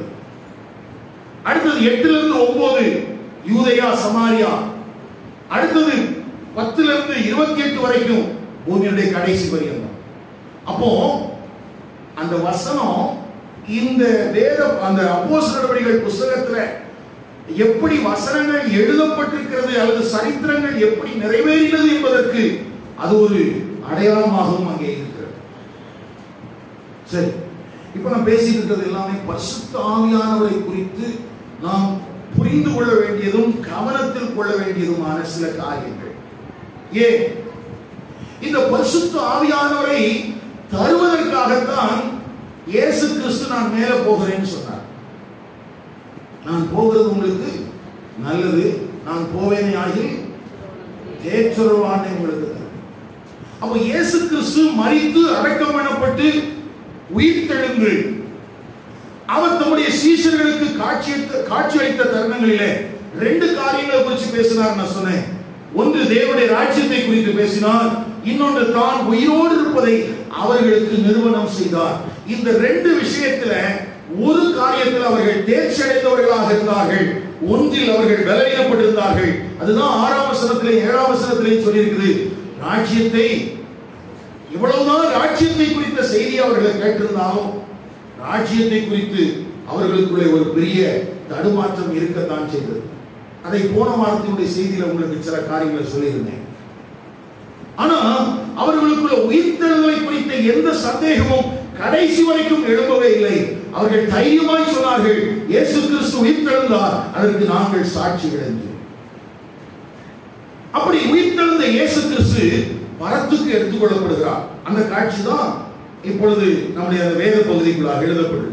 அடுத்தது எட்டுல இருந்து ஒன்பது யூதேயா சமாரியா அடுத்தது பத்துல இருந்து இருபத்தி எட்டு வரைக்கும் பூமியுடைய கடைசி பரியந்தம் அப்போ அந்த வசனம் இந்த வேத அந்த அப்போஸ் நடவடிக்கைகள் புஸ்தகத்துல எப்படி வசனங்கள் எழுதப்பட்டிருக்கிறது அல்லது சரித்திரங்கள் எப்படி நிறைவேறினது என்பதற்கு அது ஒரு அடையாளமாகவும் அங்கே இருக்கிறது சரி இப்ப நான் பேசிட்டு இருக்கிறது எல்லாமே பரிசுத்த ஆவியானவரை குறித்து நாம் புரிந்து கொள்ள வேண்டியதும் கவனத்தில் கொள்ள வேண்டியதுமான சில காரியங்கள் ஏன் இந்த பரிசுத்த ஆவியானவரை தருவதற்காகத்தான் இயேசு கிறிஸ்து நான் மேல போகிறேன்னு சொன்னார் நான் போகிறது உங்களுக்கு நல்லது நான் போவேனே ஆகி தேற்றருவானே உங்களுக்கு தருவேன். அப்ப இயேசு கிறிஸ்து மரித்து அடக்கம் பண்ணப்பட்டு உயிர் தெழுந்து அவர் தம்முடைய சீஷர்களுக்கு காட்சி காட்சி அளித்த தருணங்களிலே ரெண்டு காரியங்களை குறித்து பேசினார் நான் சொன்னேன் ஒன்று தேவனுடைய ராஜ்யத்தை குறித்து பேசினார் இன்னொன்று தான் உயிரோடு இருப்பதை அவர்களுக்கு நிறுவனம் செய்தார் இந்த ரெண்டு விஷயத்துல ஒரு காரியத்தில் அவர்கள் தேர்ச்சி அடைந்தவர்களாக இருந்தார்கள் ஒன்றில் அவர்கள் பலவீனப்பட்டிருந்தார்கள் அதுதான் ஆறாம் வசனத்திலே ஏழாம் வசனத்திலே சொல்லியிருக்குது ராஜ்யத்தை இவ்வளவுதான் ராஜ்யத்தை குறித்த செய்தி அவர்கள் கேட்டிருந்தாலும் ராஜ்யத்தை குறித்து அவர்களுக்குள்ளே ஒரு பெரிய தடுமாற்றம் இருக்கத்தான் செய்தது அதை போன வாரத்தினுடைய செய்தியில உங்களுக்கு சில காரியங்களை சொல்லியிருந்தேன் ஆனா அவர்களுக்குள்ள உயிர்த்தெழுதலை குறித்த எந்த சந்தேகமும் கடைசி வரைக்கும் எழும்பவே இல்லை அவர்கள் தைரியமாய் சொன்னார்கள் இயேசு கிறிஸ்து உயிர்த்தெழுந்தார் அதற்கு நாங்கள் சாட்சிகள் என்று அப்படி உயிர்த்தெழுந்த இயேசு கிறிஸ்து மரத்துக்கு எடுத்துக்கொள்ளப்படுகிறார் அந்த காட்சி தான் இப்பொழுது நம்முடைய அந்த வேத பகுதிக்குள்ளாக எழுதப்பட்டிருக்கு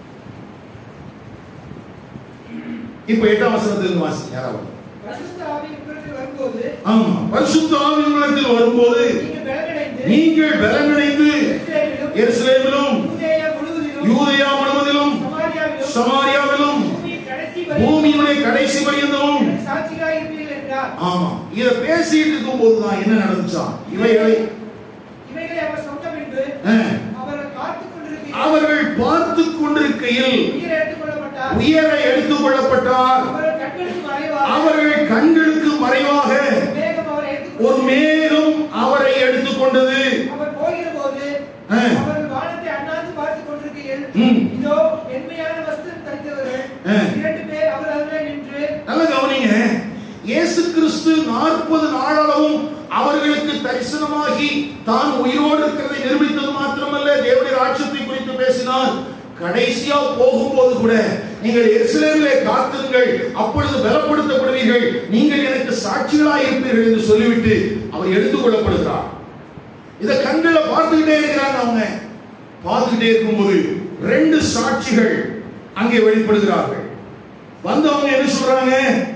இப்ப எட்டாம் வசனத்திலிருந்து வாசி யாராவது பரிசுத்த ஆவி உங்களுக்கு வரும்போது ஆமா பரிசுத்த ஆவியினத்தில் வரும்போது நீங்கள் பலனடைந்து நீங்கள் பலனடைந்து எருசலேமிலும், எருசலேமிலும் யூதேயா முழுவதிலும், யூதேயா முழுவதிலும் சமாரியாவிலும், சமாரியாவிலும் பூமியின் கடைசி வரை பூமியினுடைய கடைசி பரியந்தமும் எனக்கு சாட்சிகளாய் இருப்பீர்கள் என்றார். ஆமா இத பேசிட்டு இருக்கும் போதுதான் என்ன நடந்துச்சா இவைகளை இவைகளை அவர் சொன்ன பின்பு அஹ், அவர்கள் பார்த்துக் கொண்டிருக்கையில் அவர்கள் பார்த்து கொண்டிருக்கையில் உயிர் எடுத்துக் கொள்ளப்பட்டார். உயரை எடுத்துக் கொள்ளப்பட்டார் அவர்கள் கண்களுக்கு மறைவாக அவர்கள் கண்களுக்கு மறைவாக மேகம் அவரை எடுத்துக் ஒரு கொண்டது. மேகம் அவரை எடுத்துக்கொண்டது அவர் போகிற போது ஆ. அவர்கள் வானத்தை அண்ணாந்து பார்த்துக் கொண்டிருக்கையில் ம். இதோ வெண்மையான வஸ்திரம் தரித்தவர்கள் ஆ. இரண்டு பேர் அவர் அருகே நின்று நல்ல கவனிங்க இயேசு கிறிஸ்து நாற்பது நாளளவும் அவர்களுக்கு தரிசனமாகி தான் உயிரோடு இருக்கிறதை நிரூபித்தது மாத்திரமல்ல தேவனுடைய ராட்சத்தை குறித்து பேசினார் கடைசியா போகும்போது கூட நீங்கள் எருசலேமிலே காத்திருங்கள் அப்பொழுது பலப்படுத்தப்படுவீர்கள் நீங்கள் எனக்கு சாட்சிகளாய் இருப்பீர்கள் என்று சொல்லிவிட்டு அவர் எடுத்துக் கொள்ளப்படுகிறார் இத கண்களை பார்த்துக்கிட்டே இருக்கிறாங்க அவங்க பார்த்துக்கிட்டே இருக்கும்போது ரெண்டு சாட்சிகள் அங்கே வெளிப்படுகிறார்கள் வந்தவங்க என்ன சொல்றாங்க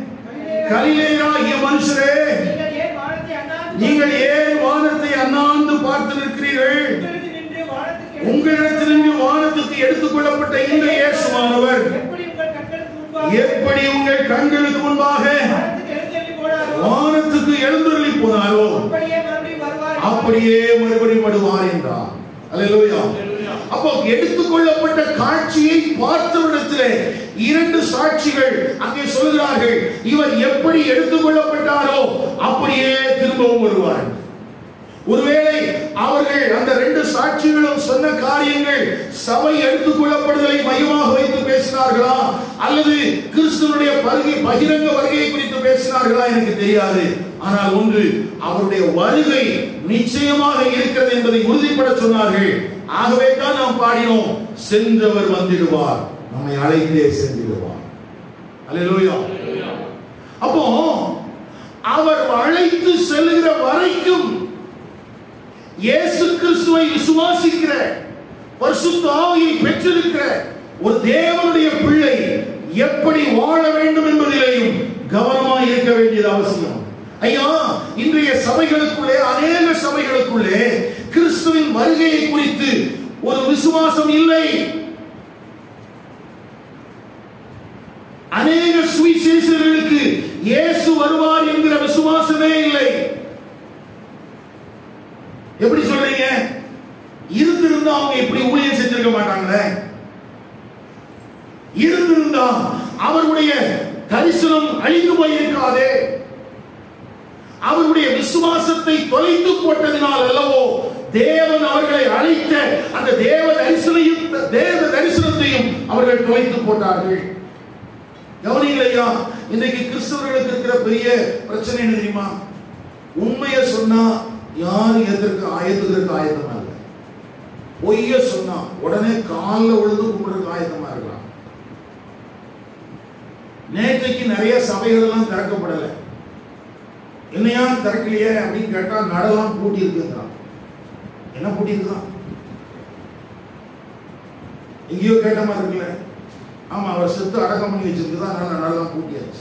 கலிலேயாகிய மனுஷரே நீங்கள் ஏன் வானத்தை அண்ணாந்து நீங்கள் ஏன் வானத்தை அண்ணாந்து பார்த்து நிற்கிறீர்கள் உங்களிடத்தில் நின்று வானத்துக்கு உங்களிடத்திலிருந்து வானத்துக்கு எடுத்துக் கொள்ளப்பட்ட இந்த இயேசுவானவர் எப்படி உங்கள் கண்களுக்கு முன்பாக எப்படி உங்கள் கண்களுக்கு முன்பாக வானத்துக்கு எழுந்தள்ளி போனாரோ வானத்துக்கு எழுந்தருளி போனாரோ அப்படியே மறுபடியும் வருவார் அப்படியே மறுபடியும் வருவார் என்றார் அல்லேலூயா அப்போ எடுத்துக்கொள்ளப்பட்ட காட்சியை பார்த்தவரிடத்திலே இரண்டு சாட்சிகள் அங்கே சொல்கிறார்கள் இவர் எப்படி எடுத்துக்கொள்ளப்பட்டாரோ அப்படியே திரும்பவும் வருவார் ஒருவேளை அவர்கள் அந்த ரெண்டு சாட்சிகளும் சொன்ன காரியங்கள் சபை எடுத்துக்கொள்ளப்படுதலை மையமாக வைத்து பேசினார்களா அல்லது கிறிஸ்துவனுடைய வருகை பகிரங்க வருகையை குறித்து பேசினார்களா எனக்கு தெரியாது ஆனால் ஒன்று அவருடைய வருகை நிச்சயமாக இருக்கிறது என்பதை உறுதிப்பட சொன்னார்கள் ஆகவே தான் நாம் பாடினோம் சென்றவர் வந்திடுவார் நம்மை அழைத்தே சென்றிடுவார் அல்லேலூயா அப்போ அவர் அழைத்து செல்கிற வரைக்கும் இயேசு கிறிஸ்துவை விசுவாசிக்கிற பரிசுத்த ஆவியை பெற்றிருக்கிற ஒரு தேவனுடைய பிள்ளை எப்படி வாழ வேண்டும் என்பதிலேயும் கவனமாக இருக்க வேண்டியது அவசியம் ஐயா இன்றைய சபைகளுக்குள்ளே அநேக சபைகளுக்குள்ளே கிறிஸ்துவின் வருகையை குறித்து ஒரு விசுவாசம் இல்லை அநேக சுவிசேஷர்களுக்கு இயேசு வருவார் என்கிற விசுவாசமே இல்லை எப்படி சொல்றீங்க இருந்திருந்தா அவங்க இப்படி ஊழியம் செஞ்சிருக்க மாட்டாங்களே இருந்திருந்தா அவருடைய தரிசனம் அழிந்து போயிருக்காதே அவருடைய விசுவாசத்தை தொலைத்து போட்டதினால் அல்லவோ தேவன் அவர்களை அழைத்த அந்த தேவ தரிசனையும் தேவ தரிசனத்தையும் அவர்கள் தொலைத்து போட்டார்கள் கவனிங்கள் ஐயா இன்றைக்கு கிறிஸ்தவர்களுக்கு இருக்கிற பெரிய பிரச்சனை என்ன தெரியுமா உண்மையை சொன்னா யாரும் ஏத்திருக்க ஆயத்துக்கிறதுக்கு ஆயத்தமா இல்லை பொய்ய சொன்னா உடனே காலில் விழுந்து கும்பிடுறதுக்கு ஆயத்தமா இருக்கலாம் நேற்றைக்கு நிறைய சபைகள் எல்லாம் திறக்கப்படலை என்னையா திறக்கலையே அப்படின்னு கேட்டா நடலாம் பூட்டி இருக்குங்கிறான் என்ன பூட்டி இருக்குதான் எங்கேயோ கேட்ட மாதிரி இருக்குல்ல ஆமா அவர் செத்து அடக்கம் பண்ணி வச்சிருக்குதா அதனால நடலாம் பூட்டியாச்சு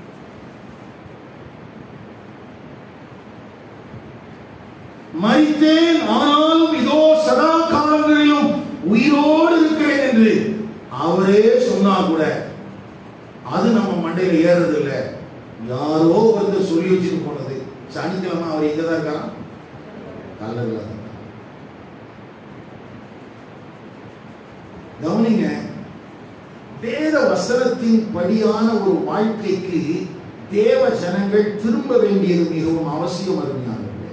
மறித்தேன் ஆனாலும் இதோ சதா காலங்களிலும் உயிரோடு இருக்கிறேன் என்று அவரே சொன்னா கூட அது நம்ம மண்டையில ஏறது இல்ல யாரோ ஒருத்தர் சொல்லி வச்சுட்டு போனது சனிக்கிழமை அவர் எங்க தான் இருக்காராம் கல்லூரில் தான் இருக்காராம். கவனிங்க வேத வசனத்தின் படியான ஒரு வாழ்க்கைக்கு தேவ ஜனங்கள் திரும்ப வேண்டியது மிகவும் அவசியம் அருமையானவர்களே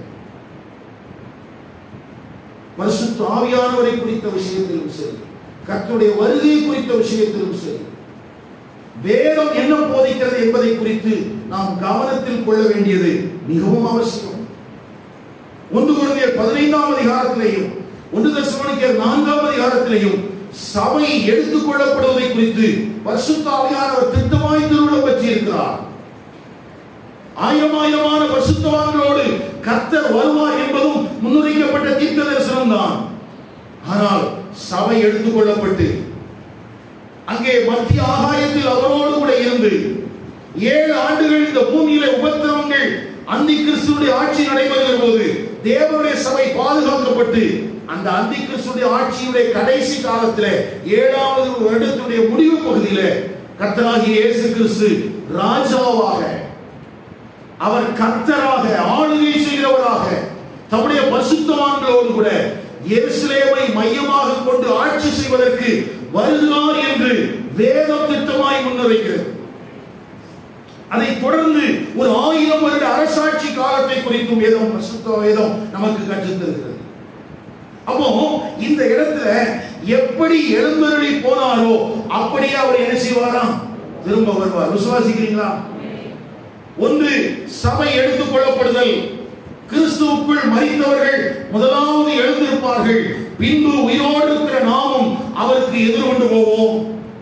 பரிசுத்த ஆவியானவரை குறித்த விஷயத்திலும் சரி கர்த்தருடைய வருகை குறித்த விஷயத்திலும் சரி வேதம் என்ன போதிக்கிறது என்பதை குறித்து நாம் கவனத்தில் கொள்ள வேண்டியது மிகவும் அவசியம் ஒன்று குழந்தையர் பதினைந்தாம் அதிகாரத்திலேயும் ஒன்று தசமணிக்கர் நான்காம் அதிகாரத்திலேயும் சபை எடுத்துக் கொள்ளப்படுவதை குறித்து பரிசுத்த ஆவியானவர் திட்டமாய் திருவிழம் பற்றி இருக்கிறார் ஆயிரம் ஆயிரமான பரிசுத்தவான்களோடு கர்த்தர் வருவார் என்பதும் முன்னுரைக்கப்பட்ட தீர்க்க தரிசனம் தான் ஆனால் சபை எடுத்துக் கொள்ளப்பட்டு அங்கே மத்திய ஆகாயத்தில் அவரோடு கூட இருந்து ஏழு ஆண்டுகள் இந்த பூமியில உபத்திரவங்கள் அந்தி கிறிஸ்துடைய ஆட்சி நடைபெறுகிற போது தேவனுடைய சபை பாதுகாக்கப்பட்டு அந்த அந்தி கிறிஸ்துடைய ஆட்சியுடைய கடைசி காலத்துல ஏழாவது வருடத்துடைய முடிவு பகுதியில கர்த்தராகிய இயேசு கிறிஸ்து ராஜாவாக அவர் கர்த்தராக ஆளுகை செய்கிறவராக தம்முடைய பசுத்தவான்களோடு கூட எருசலேமை மையமாக கொண்டு ஆட்சி செய்வதற்கு வருகிறார் என்று வேதம் திட்டமாய் முன்னுரைக்கிறது அதை தொடர்ந்து ஒரு ஆயிரம் வருட அரசாட்சி காலத்தை குறித்தும் வேதம் பரிசுத்த வேதம் நமக்கு கற்றுத் தருகிறது அப்போ இந்த இடத்துல எப்படி எழுந்தருளி போனாரோ அப்படியே அவர் என்ன செய்வாராம் திரும்ப வருவார் விசுவாசிக்கிறீங்களா ஒன்று சபை எடுத்துக் கொள்ளப்படுதல் கிறிஸ்துவுக்குள் மறித்தவர்கள் முதலாவது எழுந்திருப்பார்கள் பின்பு உயிரோடு இருக்கிற நாமும் அவருக்கு எதிர்கொண்டு போவோம்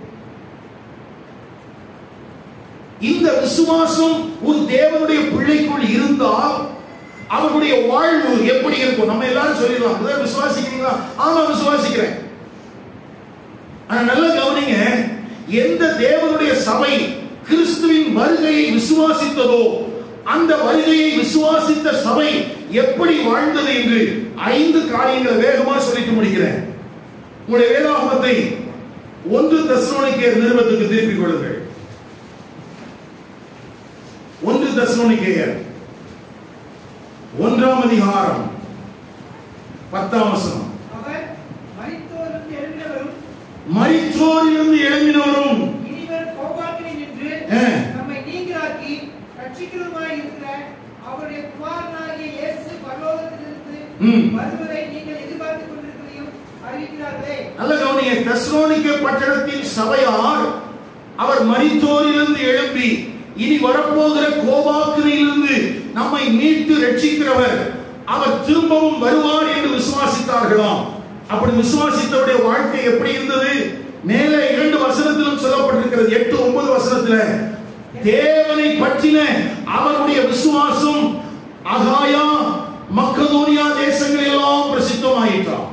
இந்த விசுவாசம் ஒரு தேவனுடைய பிள்ளைக்குள் இருந்தால் அவருடைய வாழ்வு எப்படி இருக்கும் நம்ம எல்லாரும் சொல்லிடலாம் "பிரதர், விசுவாசிக்கிறீங்களா ஆமா விசுவாசிக்கிறேன் ஆனா நல்லா கவனிங்க எந்த தேவனுடைய சபை கிறிஸ்துவின் வருகையை விசுவாசித்ததோ அந்த வருகையை விசுவாசித்த சபை எப்படி வாழ்ந்தது என்று ஐந்து காரியங்களை வேகமா சொல்லிட்டு முடிக்கிறேன் உங்களுடைய வேதாகமத்தை ஒன்று தஸ்லோனிக்கேயர் நிறுவனத்துக்கு திருப்பிக் கொள்ளுங்கள் ஒன்று தஸ்லோனிக்கேயர் ஒன்றாம் அதிகாரம் பத்தாம் வசனம் அவர் மரித்தோருக்கு எழுந்தவரும் மரித்தோரிலிருந்து எழும்பினவரும் இனிவர் கோபாக்கினை நின்று ஆ. நம்மை நீங்களாக்கி ரட்சிக்கிறதுமாய் இருக்கிற அவருடைய குமாரனாகிய இயேசு பரலோகத்திலிருந்து ம். வருவதை நீங்கள் எதிர்பார்த்துக் கொண்டிருக்கிறதையும் அறிவிக்கிறார்களே நல்ல கவனிங்க தெஸ்லோனிக்க பட்டணத்தின் சபையார் அவர் மரித்தோரிலிருந்து எழும்பி இனி வரப்போகிற கோபாக்கினையிலிருந்து நம்மை மீட்டு ரட்சிக்கிறவர் அவர் திரும்பவும் வருவார் என்று விசுவாசித்தார்களாம் அப்படி விசுவாசித்தவருடைய வாழ்க்கை எப்படி இருந்தது மேலே இரண்டு வசனத்திலும் சொல்லப்பட்டிருக்கிறது எட்டு ஒன்பது வசனத்துல தேவனை பற்றின அவருடைய விசுவாசம் அகாயா மக்கதோனியா தேசங்கள் எல்லாம் பிரசித்தமாயிற்றான்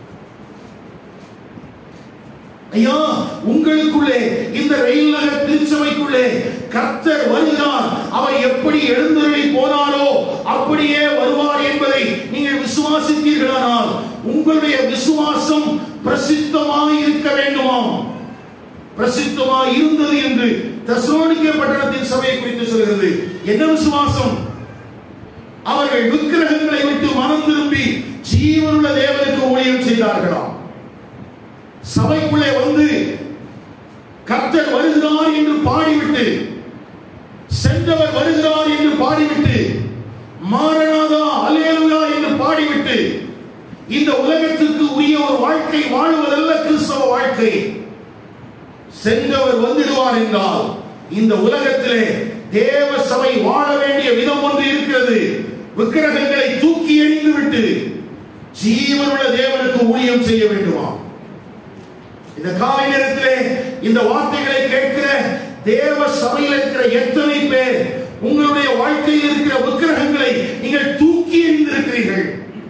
ஐயா உங்களுக்குள்ளே இந்த ரயில் நகர் திருச்சபைக்குள்ளே கர்த்தர் வருகிறார் அவர் எப்படி எழுந்தருளி போனாரோ அப்படியே வருவார் என்பதை நீங்கள் விசுவாசித்தீர்களானால் உங்களுடைய விசுவாசம் பிரசித்தமாய் இருக்க வேண்டுமாம் பிரசித்தமாய் இருந்தது என்று தெசலோனிக்கே பட்டணத்தின் சபையை குறித்து சொல்கிறது என்ன விசுவாசம் அவர்கள் விக்கிரகங்களை விட்டு மனம் திரும்பி ஜீவனுள்ள தேவனுக்கு ஊழியம் செய்தார்களாம் சபைக்குள்ளே வந்து கர்த்தர் வருகிறார் என்று பாடிவிட்டு சென்றவர் வருகிறார் என்று பாடிவிட்டு மாரண விட்டு இந்த உலகத்துக்கு உரிய ஒரு வாழ்க்கை வாழ்வதல்ல கிறிஸ்தவ வாழ்க்கை சென்றவர் வந்துடுவார் என்றால் இந்த உலகத்திலே தேவ சபை வாழ வேண்டிய விதம் ஒன்று இருக்கிறது விக்கிரகங்களை தூக்கி எறிந்து விட்டு ஜீவனுள்ள தேவனுக்கு ஊழியம் செய்ய வேண்டுமா இந்த காலை நேரத்திலே இந்த வார்த்தைகளை கேட்கிற தேவ சபையில் இருக்கிற எத்தனை பேர் உங்களுடைய வாழ்க்கையில் இருக்கிற விக்கிரகங்களை நீங்கள் தூக்கி எறிந்திருக்கிறீர்கள்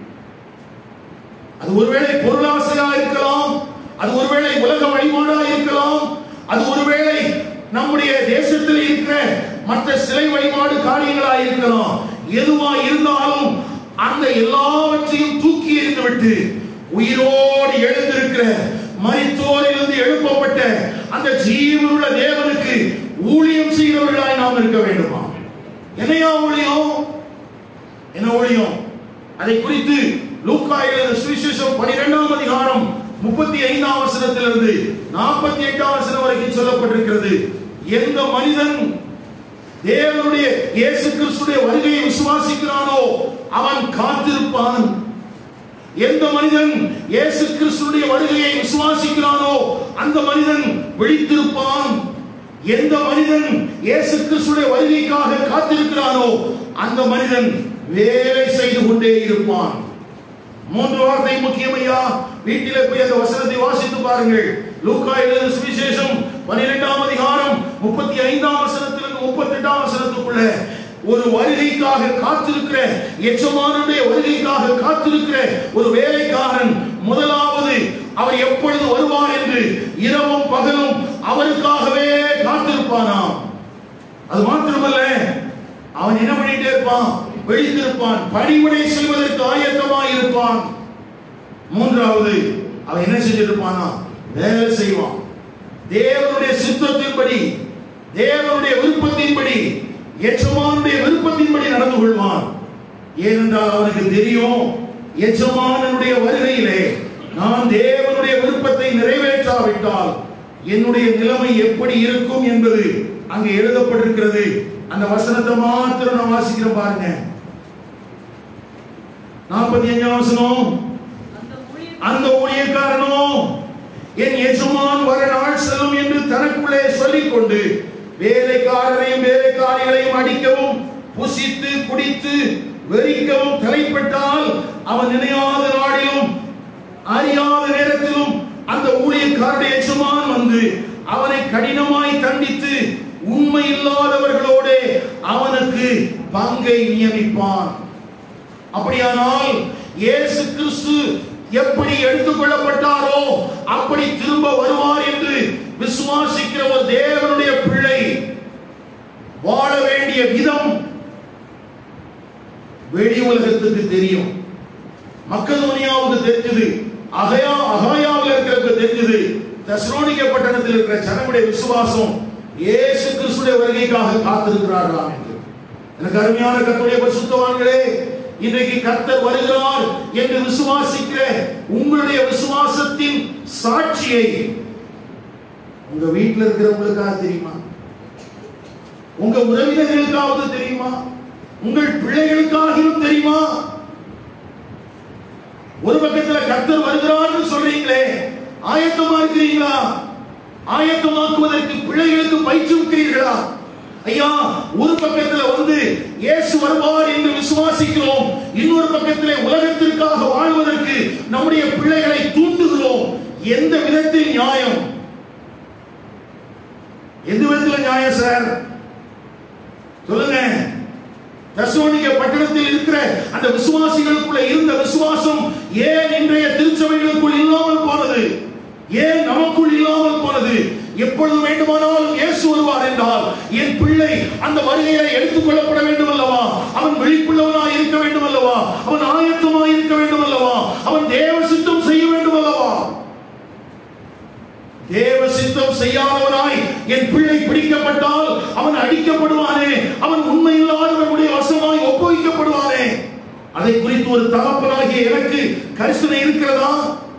அது ஒருவேளை பொருளாசையா இருக்கலாம் அது ஒருவேளை உலக வழிபாடா இருக்கலாம் அது ஒருவேளை நம்முடைய தேசத்தில் இருக்கிற மற்ற சிலை வழிபாடு காரியங்களா இருக்கலாம் எதுவா இருந்தாலும் அந்த எல்லாவற்றையும் தூக்கி எறிந்துவிட்டு உயிரோடு எழுந்திருக்கிற மரித்தோரிலிருந்து எழுப்பப்பட்ட அந்த ஜீவனுள்ள தேவனுக்கு ஊழியம் செய்கிறவர்களாய் நாம் இருக்க வேண்டுமா என்னையா ஊழியம் என்ன ஊழியம் அதை குறித்து லூக்கா எழுதின சுவிசேஷம் பனிரெண்டாம் அதிகாரம் முப்பத்தி ஐந்தாம் வசனத்திலிருந்து நாற்பத்தி எட்டாம் வசனம் வரைக்கும் சொல்லப்பட்டிருக்கிறது எந்த மனிதன் தேவனுடைய இயேசு கிறிஸ்துடைய வருகையை விசுவாசிக்கிறானோ அவன் காத்திருப்பான் எந்த மனிதன் இயேசு கிறிஸ்துடைய வருகையை விசுவாசிக்கிறானோ அந்த மனிதன் விழித்திருப்பான் எந்த மனிதன் இயேசு கிறிஸ்துடைய வருகைக்காக காத்திருக்கிறானோ அந்த மனிதன் வேலை செய்து கொண்டே இருப்பான் மூன்று வார்த்தை முக்கியம் ஐயா வீட்டிலே போய் அந்த வசனத்தை வாசித்து பாருங்கள் லூக்கா எழுதின சுவிசேஷம் பன்னிரெண்டாம் அதிகாரம் முப்பத்தி ஐந்தாம் வசனத்திலிருந்து முப்பத்தி எட்டாம் வசனத்துக்குள்ள ஒரு வருகைக்காக காத்திருக்கிற எச்சமானுடைய வருகைக்காக காத்திருக்கிற ஒரு வேலைக்காரன் முதலாவது அவர் எப்பொழுது வருவார் என்று இரவும் பகலும் அவருக்காகவே காத்திருப்பானாம் அது மாத்திரமல்ல அவன் என்ன பண்ணிட்டே இருப்பான் வெளித்திருப்பான் பணிவிடை செய்வதற்கு ஆயத்தமாய் இருப்பான் மூன்றாவது அவன் என்ன செஞ்சிருப்பானா வேலை செய்வான் தேவனுடைய சித்தத்தின்படி தேவனுடைய விருப்பத்தின்படி எஜமானுடைய விருப்பத்தின்படி நடந்து கொள்வான் ஏனென்றால் அவனுக்கு தெரியும் எஜமானனுடைய வருகையிலே நான் தேவனுடைய விருப்பத்தை நிறைவேற்றாவிட்டால் என்னுடைய நிலைமை எப்படி இருக்கும் என்பது அங்கே எழுதப்பட்டிருக்கிறது அந்த வசனத்தை மாத்திரம் நான் வாசிக்கிறேன் பாருங்க நாற்பத்தி அஞ்சாம் வசனம் அந்த ஊழியர் அந்த ஊழியக்காரனோ என் எஜமான் வர நாள் செல்லும் என்று தனக்குள்ளே சொல்லிக் கொண்டு வேலைக்காரரையும் வேலைக்காரிகளையும் அடிக்கவும் புசித்து குடித்து வெறிக்கவும் தலைப்பட்டால் அவன் நினையாத நாளிலும் அறியாத நேரத்திலும் அந்த ஊழியக்காரனுடைய எஜமான் வந்து அவனை கடினமாய் தண்டித்து உண்மை இல்லாதவர்களோடு அவனுக்கு பங்கை நியமிப்பான் அப்படியானால் இயேசு கிறிஸ்து எப்படி எடுத்துக்கொள்ளப்பட்டாரோ அப்படி திரும்ப வருவார் என்று விசுவாசிக்கிற ஒரு தேவனுடைய பிள்ளை வாழ வேண்டிய விதம் வெளி உலகத்துக்கு தெரியும் மக்கதோனியாவுக்கு தெரிஞ்சது அகயா அகாயாவில் இருக்கிறவங்க தெரிஞ்சது தஸ்ரோனிக்க பட்டணத்தில் இருக்கிற ஜனங்களுடைய விசுவாசம் இயேசு கிறிஸ்துடைய வருகைக்காக காத்திருக்கிறார்களாம் என்று எனக்கு அருமையான கர்த்தருடைய பரிசுத்தவான்களே இன்றைக்கு கர்த்தர் வருகிறார் என்று விசுவாசிக்கிற உங்களுடைய விசுவாசத்தின் சாட்சியை உங்க வீட்டில் இருக்கிறவங்களுக்காக தெரியுமா உங்க உறவினர்களுக்காவது தெரியுமா உங்கள் பிள்ளைகளுக்காகவும் தெரியுமா ஒரு பக்கத்துல கர்த்தர் வருகிறார்னு சொல்றீங்களே ஆயத்தமா இருக்கிறீங்களா ஆயத்தமாக்குவதற்கு பிள்ளைகளுக்கு பயிற்றுவிக்கிறீர்களா ஐயா ஒரு பக்கத்துல வந்து இயேசு வருவார் என்று விசுவாசிக்கிறோம் இன்னொரு பக்கத்திலே உலகத்திற்காக வாழ்வதற்கு நம்முடைய பிள்ளைகளை தூண்டுகிறோம் எந்த விதத்தில் நியாயம் எந்த விதத்தில் நியாயம் சார் சொல்லுங்க தசோனிக்க பட்டணத்தில் இருக்கிற அந்த விசுவாசிகளுக்குள்ள இருந்த விசுவாசம் ஏன் இன்றைய திருச்சபைகளுக்குள் இல்லாமல் போனது ஏன் நமக்குள் இல்லாமல் போனது எப்பொழுது வேண்டுமானாலும் இயேசு வருவார் என்றால் என் பிள்ளை அந்த வருகையை எடுத்துக் கொள்ளப்பட வேண்டும் அல்லவா அவன் விழிப்புள்ளவனாய் இருக்க வேண்டும் அல்லவா அவன் ஆயத்தமாய் இருக்க வேண்டும் அல்லவா அவன் தேவ சித்தம் செய்ய வேண்டும் அல்லவா தேவ சித்தம் செய்யாதவனாய் என் பிள்ளை பிடிக்கப்பட்டால் அவன் அடிக்கப்படுவானே அவன் உண்மை இல்லாதவனுடைய வசமாய் ஒப்புவிக்கப்படுவானே அதை குறித்து ஒரு தகப்பனாகிய எனக்கு கரிசனை இருக்கிறதா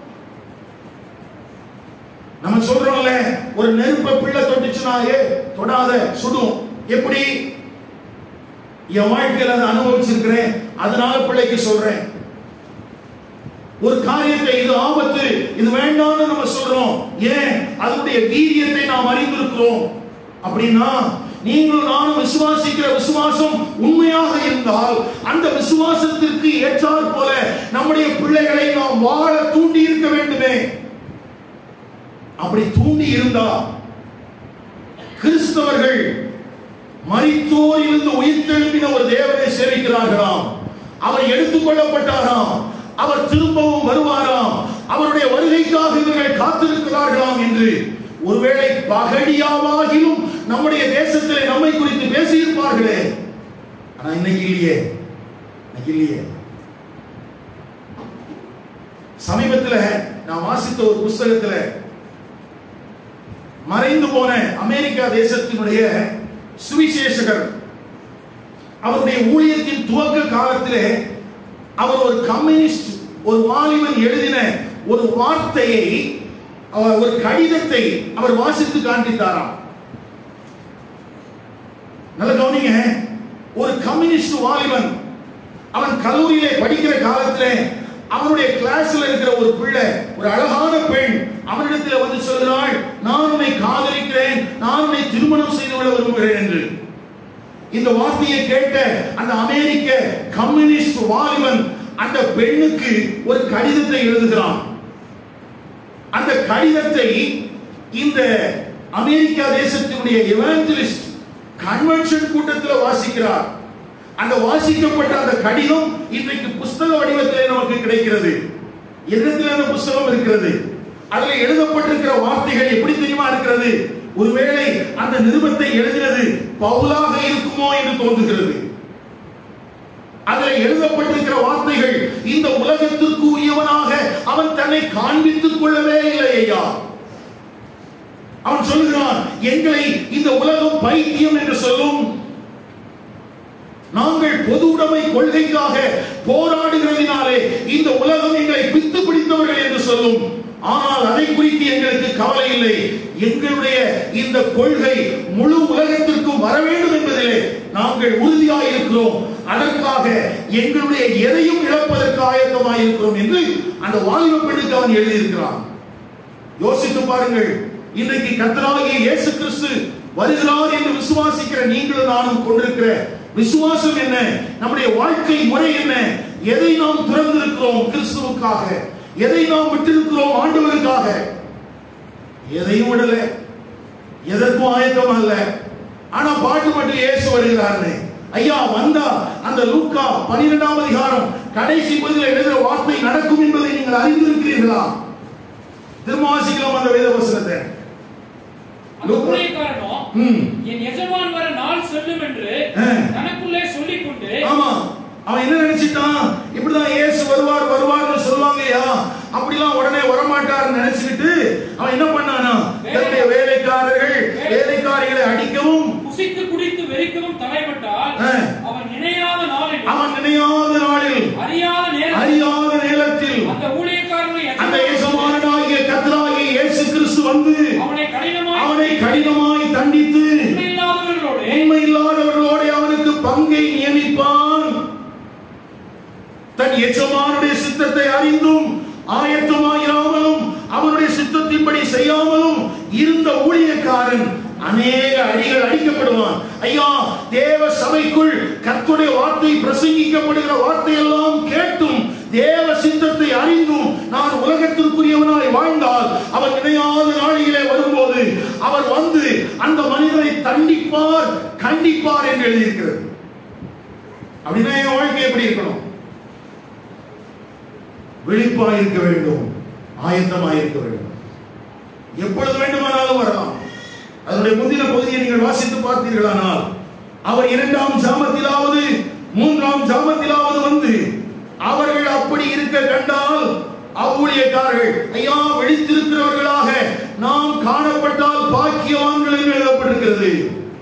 நம்ம சொல்றோம்ல ஒரு நெருப்ப பிள்ளை தொட்டுச்சுனா ஏ தொடாத சுடும் எப்படி என் வாழ்க்கையில அதை அனுபவிச்சிருக்கிறேன் அதனால பிள்ளைக்கு சொல்றேன் ஒரு காரியத்தை இது ஆபத்து இது வேண்டாம்னு நம்ம சொல்றோம் ஏன் அதனுடைய வீரியத்தை நாம் அறிந்திருக்கிறோம் அப்படின்னா நீங்களும் நானும் விசுவாசிக்கிற விசுவாசம் உண்மையாக இருந்தால் அந்த விசுவாசத்திற்கு ஏற்றாற் போல நம்முடைய பிள்ளைகளை நாம் வாழ தூண்டி இருக்க வேண்டுமே அப்படி தூண்டி இருந்தா கிறிஸ்தவர்கள் மரித்தோரிலிருந்து உயிர்த்தெழும்பின ஒரு தேவனை சேவிக்கிறார்களாம் அவர் எடுத்துக்கொள்ளப்பட்டாராம் அவர் திரும்பவும் வருவாராம் அவருடைய வருகைக்காக இவர்கள் காத்திருக்கிறார்களாம் என்று ஒருவேளை பகடியாவாகிலும் நம்முடைய தேசத்திலே நம்மை குறித்து பேசியிருப்பார்களே ஆனா இன்னைக்கு இல்லையே இன்னைக்கு இல்லையே சமீபத்துல நான் வாசித்த ஒரு புஸ்தகத்துல மறைந்து போன அமெரிக்கா தேசத்தினுடைய சுவிசேஷகர் அவருடைய ஊழியத்தின் துவக்க காலத்திலே அவர் ஒரு கம்யூனிஸ்ட் ஒரு வாலிபன் எழுதின ஒரு வார்த்தையை அவர் ஒரு கடிதத்தை அவர் வாசித்து காண்பித்தாராம் நல்ல கவனிங்க ஒரு கம்யூனிஸ்ட் வாலிபன் அவன் கல்லூரியிலே படிக்கிற காலத்திலே அவனுடைய கிளாஸ்ல இருக்கிற ஒரு பிள்ளை ஒரு அழகான பெண் அவனிடத்தில் வந்து சொல்கிறாள் நான் உன்னை காதலிக்கிறேன் நான் உன்னை திருமணம் செய்து கொள்ள விரும்புகிறேன் என்று இந்த வார்த்தையை கேட்ட அந்த அமெரிக்க கம்யூனிஸ்ட் வாலிபன் அந்த பெண்ணுக்கு ஒரு கடிதத்தை எழுதுகிறான் அந்த கடிதத்தை இந்த அமெரிக்கா தேசத்தினுடைய எவாஞ்சலிஸ்ட் கன்வென்ஷன் கூட்டத்தில் வாசிக்கிறார் அந்த வாசிக்கப்பட்ட அந்த கடிதம் இன்றைக்கு புஸ்தக வடிவத்திலே நமக்கு கிடைக்கிறது என்னத்தில் அந்த புஸ்தகம் இருக்கிறது அதுல எழுதப்பட்டிருக்கிற வார்த்தைகள் எப்படி தெரியுமா இருக்கிறது ஒருவேளை அந்த நிருபத்தை எழுதினது பவுலாக இருக்குமோ என்று தோன்றுகிறது அதில் எழுதப்பட்டிருக்கிற வார்த்தைகள் இந்த உலகத்திற்கு உரியவனாக அவன் தன்னை காண்பித்துக் கொள்ளவே இல்லை ஐயா அவன் சொல்கிறான் எங்களை இந்த உலகம் பைத்தியம் என்று சொல்லும் நாங்கள் பொது உடைமை கொள்கைக்காக போராடுகிறதினாலே இந்த உலகம் எங்களை பித்து பிடித்தவர்கள் என்று சொல்லும் ஆனால் அதை குறித்து எங்களுக்கு கவலை இல்லை எங்களுடைய இந்த கொள்கை முழு உலகத்திற்கும் வர வேண்டும் என்பதிலே நாங்கள் உறுதியாக இருக்கிறோம் அதற்காக எங்களுடைய எதையும் இழப்பதற்கு ஆயத்தமாக இருக்கிறோம் என்று அந்த வாலிப பெண்ணுக்கு அவன் எழுதியிருக்கிறான் யோசித்து பாருங்கள் இன்றைக்கு கர்த்தராகிய இயேசு கிறிஸ்து வருகிறார் என்று விசுவாசிக்கிற நீங்களும் நானும் கொண்டிருக்கிற விசுவாசம் என்ன நம்முடைய வாழ்க்கை முறை என்ன எதை நாம் திறந்திருக்கிறோம் கிறிஸ்துவுக்காக எதை நாம் விட்டிருக்கிறோம் ஆண்டவருக்காக எதையும் விடல எதற்கும் ஆயத்தம் அல்ல ஆனா பாட்டு மட்டும் இயேசு வருகிறார்னு ஐயா வந்தா அந்த லூக்கா பனிரெண்டாம் அதிகாரம் கடைசி பகுதியில் எழுதுகிற வார்த்தை நடக்கும் என்பதை நீங்கள் அறிந்திருக்கிறீர்களா திரும்ப வாசிக்கலாம் அந்த வேத வசனத்தை அந்த ஊழியக்காரனோ ம் என் எஜமான் வர நாள் செல்லும் என்று ஆ. தனக்குள்ளே சொல்லிக் கொண்டு ஆமா அவன் என்ன நினைச்சிட்டான் இப்படிதான் இயேசு வருவார் வருவார்னு சொல்லுவாங்கய்யா அப்படிலாம் உடனே வரமாட்டார்னு நினைச்சுக்கிட்டு அவன் என்ன பண்ணானா தன்னுடைய வேலைக்காரர்கள் வேலைக்காரிகளை அடிக்கவும் புசித்து குடித்து வெறிக்கவும் தலைப்பட்டால் ஆ. அவன் நினையாத நாளில் அவன் நினையாத நாளில் அறியாத நேரத்தில் அறியாத நேரத்தில் அந்த ஊழியக்காரனை அந்த எஜமான் எஜமானனாகிய கர்த்தராகிய இயேசு கிறிஸ்து வந்து அவனை கடினமாய் அவனை கடினமாய் தண்டித்து உண்மையில்லாதவர்களோடு உண்மை இல்லாதவர்களோட அவனுக்கு பங்கை நியமிப்பான் தன் எஜமானுடைய சித்தத்தை அறிந்தும் ஆயத்தமாயிராமலும் அவனுடைய சித்தத்தின்படி செய்யாமலும் இருந்த ஊழியக்காரன் அநேக அடிகள் அடிக்கப்படுவான் ஐயா தேவ சபைக்குள் கர்த்தருடைய வார்த்தை பிரசங்கிக்கப்படுகிற வார்த்தையெல்லாம் கேட்டும் தேவ சித்தத்தை அறிந்தும் நான் உலகத்திற்குரியவனாய் வாழ்ந்தால் அவர் இணையாத நாளிலே வரும்போது அவர் வந்து அந்த மனிதனை தண்டிப்பார் கண்டிப்பார் என்று எழுதியிருக்கிறது அப்படின்னா என் வாழ்க்கை எப்படி இருக்கணும் விழிப்பாய் இருக்க வேண்டும் ஆயத்தமாய் இருக்க வேண்டும் எப்பொழுது வேண்டுமானாலும் வரலாம் அதனுடைய முந்தின பகுதியை நீங்கள் வாசித்து பார்த்தீர்களானால் அவர் இரண்டாம் ஜாமத்திலாவது மூன்றாம் ஜாமத்திலாவது வந்து அவர்கள் அப்படி இருக்க கண்டால் அவ்வூழியக்காரர்கள் ஐயா விழித்திருக்கிறவர்களாக நாம் காணப்பட்டால் பாக்கியவான்கள் என்று எழுதப்பட்டிருக்கிறது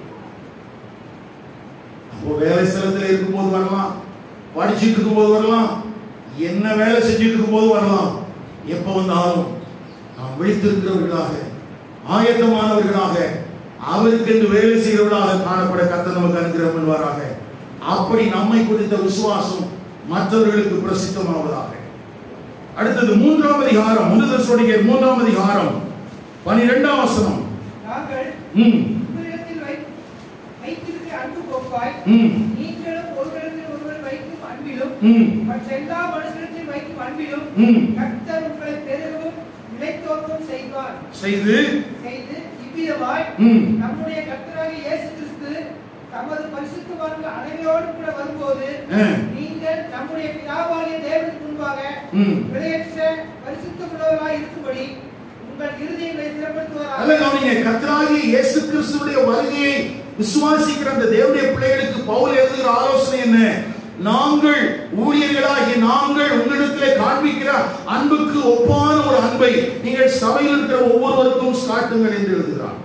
அப்போ வேலை ஸ்தலத்தில் இருக்கும்போது வரலாம் படிச்சுட்டு இருக்கும்போது வரலாம் என்ன வேலை செஞ்சுட்டு இருக்கும்போது வரலாம் எப்போ வந்தாலும் நாம் விழித்திருக்கிறவர்களாக ஆயத்தமானவர்களாக அவருக்கென்று வேலை செய்கிறவர்களாக காணப்பட கத்த நமக்கு அனுகிரகம் பண்ணுவாராக அப்படி நம்மை குறித்த விசுவாசம் மற்றவர்களுக்கு பிரசித்தமாவதாக அடுத்தது மூன்றாம் அதிகாரம் ஒன்று தெசலோனிக்கேயர் மூன்றாம் அதிகாரம் பனிரெண்டாம் வசனம் நாங்கள் ம் உங்களிடத்தில் வை- வைத்திருக்கிற அன்பு போக்காய் ம் நீங்களும் ஒருவரிடத்தில் ஒருவர் வைக்கும் அன்பிலும் ம் மற்ற எல்லா மனுஷரிடத்தில் வைக்கும் அன்பிலும் ம் கர்த்தர் உங்களை பெருகவும் நிலைத்தோற்றம் செய்வார் செய்து செய்து இவ்விதமாய் ம் நம்முடைய கர்த்தராகிய இயேசு கிறிஸ்து தமது பரிசுத்தவான்கள் அனைவரோடு கூட வரும்போது ஆ. நீங்கள் நம்முடைய பிதாவாகிய தேவனுக்கு முன்பாக ம் விலையற்ற பரிசுத்தமுள்ளவர்களாய் இருக்கும்படி உங்கள் இருதயங்களை அல்ல சிறப்படுத்துவாராக கவனிங்க கர்த்தராகிய இயேசு கிறிஸ்துவுடைய வருகையை விசுவாசிக்கிற அந்த தேவனுடைய பிள்ளைகளுக்கு பவுல் எழுதுகிற ஆலோசனை என்ன நாங்கள் ஊழியர்களாகிய நாங்கள் உங்களிடத்திலே காண்பிக்கிற அன்புக்கு ஒப்பான ஒரு அன்பை நீங்கள் சபையில் இருக்கிற ஒவ்வொருவருக்கும் காட்டுங்கள் என்று எழுதுகிறார்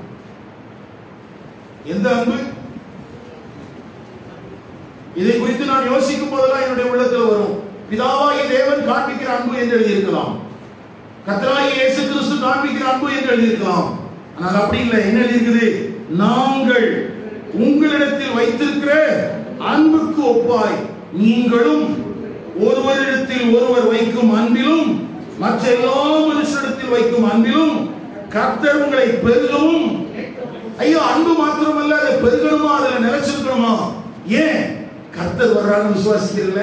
எந்த அன்பு இதை குறித்து நான் யோசிக்கும் போதெல்லாம் என்னுடைய உள்ளத்தில் வரும் பிதாவாகிய தேவன் காண்பிக்கிற அன்பு என்று எழுதியிருக்கலாம் கர்த்தராகிய இயேசு கிறிஸ்து காண்பிக்கிற அன்பு என்று எழுதியிருக்கலாம் ஆனால் அப்படி இல்லை என்ன எழுதியிருக்குது நாங்கள் உங்களிடத்தில் வைத்திருக்கிற அன்புக்கு ஒப்பாய் நீங்களும் ஒருவரிடத்தில் ஒருவர் வைக்கும் அன்பிலும் மற்ற எல்லா மனுஷரிடத்தில் வைக்கும் அன்பிலும் கர்த்தர் உங்களை பெருகவும் ஐயோ அன்பு மாத்திரமல்ல அதை பெருகணுமா அதுல நிலைச்சிருக்கணுமா ஏன் கர்த்தர் வர்றான்னு விசுவாசிக்கிறீங்கள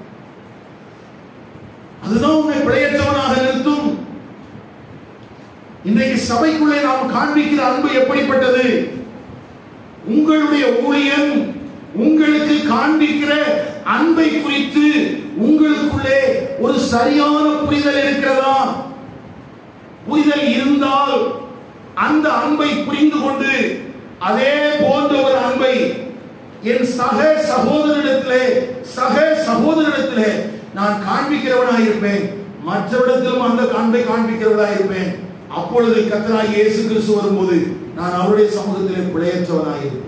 அதுதான் உன்னை பிழையற்றவனாக நிறுத்தும் இன்றைக்கு சபைக்குள்ளே நாம் காண்பிக்கிற அன்பு எப்படிப்பட்டது உங்களுடைய ஊழியன் உங்களுக்கு காண்பிக்கிற அன்பை குறித்து உங்களுக்குள்ளே ஒரு சரியான புரிதல் இருக்கிறதா புரிதல் இருந்தால் அந்த அன்பை புரிந்து கொண்டு அதே போன்ற ஒரு அன்பை என் சக சகோதரனிடத்திலே சக சகோதரனிடத்திலே நான் காண்பிக்கிறவனாய் இருப்பேன் மற்றவரிடத்திலும் அந்த அன்பை காண்பிக்கிறவனாய் இருப்பேன் அப்பொழுது கத்தராய் இயேசு கிறிஸ்து வரும்போது நான் அவருடைய சமூகத்திலே பிழையற்றவனாய் இருப்பேன்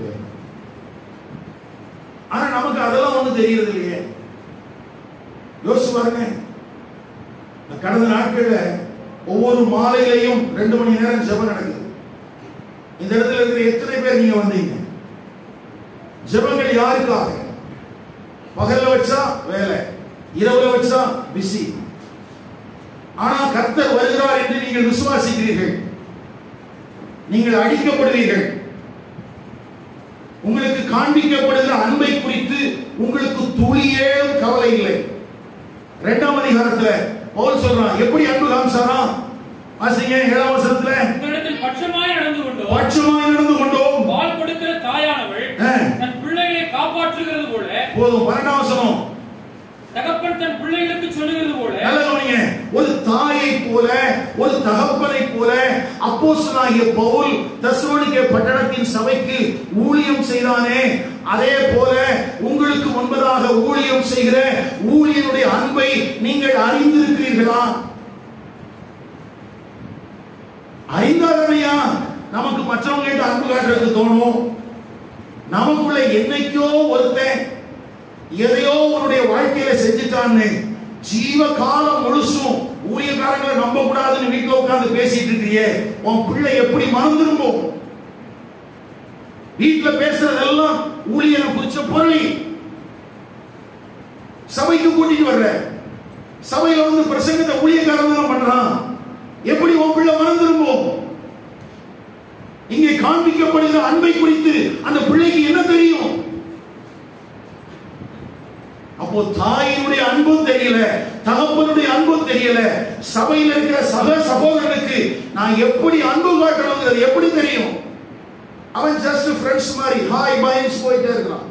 ஆனா நமக்கு அதெல்லாம் ஒண்ணும் தெரியறது இல்லையே யோசிச்சு பாருங்க இந்த கடந்த நாட்கள்ல ஒவ்வொரு மாலையிலையும் ரெண்டு மணி நேரம் ஜெபம் நடக்குது இந்த இடத்துல இருக்கிற எத்தனை பேர் நீங்க வந்தீங்க ஜெபங்கள் யாருக்காக பகல்ல வச்சா வேலை இரவுல வச்சா பிஸி ஆனா கர்த்தர் வருகிறார் என்று நீங்கள் விசுவாசிக்கிறீர்கள் நீங்கள் அடிக்கப்படுவீர்கள் உங்களுக்கு காண்பிக்கப்படுகிற அன்பை குறித்து உங்களுக்கு துளியேனும் கவலை இல்லை இரண்டாம் அதிகாரத்துல பவுல் சொல்றான் எப்படி அன்பு காமிச்சாரா வாசிங்க ஏழாம் வசனத்துல உங்களிடத்தில் பட்சமாய் நடந்து கொண்டோம் பட்சமாய் நடந்து கொண்டோம் பால் கொடுக்கிற தாயானவள் ஆ. தன் பிள்ளைகளை காப்பாற்றுகிறது போல போதும் பன்னெண்டாம் வசனம் தகப்பன் தன் பிள்ளைகளுக்கு சொல்லுகிறது போல நல்ல கவனிங்க ஒரு தாயை போல ஒரு தகப்பனை போல அப்போஸ்தலனாகிய பவுல் தெசலோனிக்கே பட்டணத்தின் சபைக்கு ஊழியம் செய்தானே அதே போல உங்களுக்கு முன்பதாக ஊழியம் செய்கிற ஊழியனுடைய அன்பை நீங்கள் அறிந்திருக்கிறீர்களா அறிந்தாலையா நமக்கு மற்றவங்க கிட்ட அன்பு காட்டுறதுக்கு தோணும் நமக்குள்ள என்னைக்கோ ஒருத்தன் எதையோ உன்னுடைய வாழ்க்கையில செஞ்சுட்டான்னு ஜீவ காலம் முழுசும் ஊழியக்காரங்களை நம்ப கூடாதுன்னு வீட்டுல உட்கார்ந்து பேசிட்டு இருக்கிறியே உன் பிள்ளை எப்படி மனம் திரும்பும் வீட்டுல பேசுறதெல்லாம் ஊழியனை குறிச்ச பொருளி சபைக்கு கூட்டிட்டு வர்ற சபையில வந்து பிரசங்கத்தை ஊழியக்காரன் தான் பண்றான் எப்படி உன் பிள்ளை மனம் திரும்பும் இங்கே காண்பிக்கப்படுகிற அன்பை குறித்து அந்த பிள்ளைக்கு என்ன தெரியும் அப்போ தாயினுடைய அன்பும் தெரியல தகப்பனுடைய அன்பும் தெரியல சபையில் இருக்கிற சக சகோதரனுக்கு நான் எப்படி அன்பு காட்டணுங்கிறது எப்படி தெரியும் அவன் ஜஸ்ட் ஃப்ரெண்ட்ஸ் மாதிரி ஹாய் பாய்ஸ் போயிட்டே இருக்கான்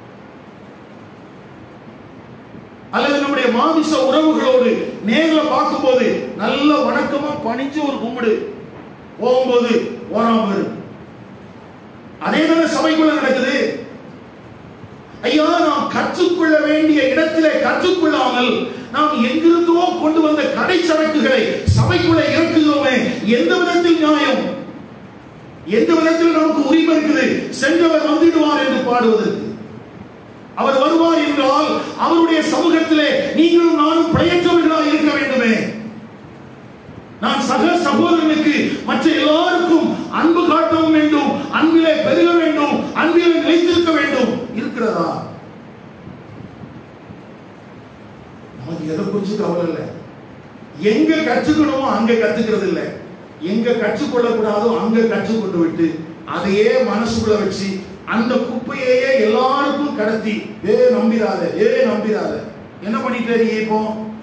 அல்லது நம்முடைய மாமிச உறவுகளோடு நேர்ல பார்க்கும்போது நல்ல வணக்கமா பணிஞ்சு ஒரு கும்பிடு போகும்போது ஓராம இரு. அதே தானே சபைக்குள்ள நடக்குது ஐயா நாம் கற்றுக்கொள்ள வேண்டிய இடத்திலே கற்றுக்கொள்ளாமல் நாம் எங்கிருந்தோ கொண்டு வந்த கடை சரக்குகளை சபைக்குள்ள இறக்குகிறோமே எந்த விதத்தில் நியாயம் எந்த விதத்தில் நமக்கு உரிமை இருக்குது சென்றவர் வந்துடுவார் என்று பாடுவதற்கு அவர் வருவார் என்றால் அவருடைய சமூகத்திலே நீங்களும் நானும் பிழையற்றவர்களாக இருக்க வேண்டுமே நான் சக சகோதரனுக்கு மற்ற எல்லாருக்கும் அன்பு காட்டவும் வேண்டும் அன்பிலே பெருக வேண்டும் அன்பிலே நிலைத்திருக்க வேண்டும் இருக்கிறதா நமக்கு எதை குறிச்சு கவலை இல்லை எங்க கற்றுக்கணுமோ அங்க கத்துக்கிறது இல்ல எங்க கற்றுக்கொள்ளக்கூடாதோ அங்க கற்றுக்கொண்டு விட்டு அதையே மனசுக்குள்ள வச்சு அந்த குப்பையையே எல்லாருக்கும் கடத்தி ஏ நம்பிராத ஏ நம்பிராத என்ன பண்ணிட்டு நீ இப்போ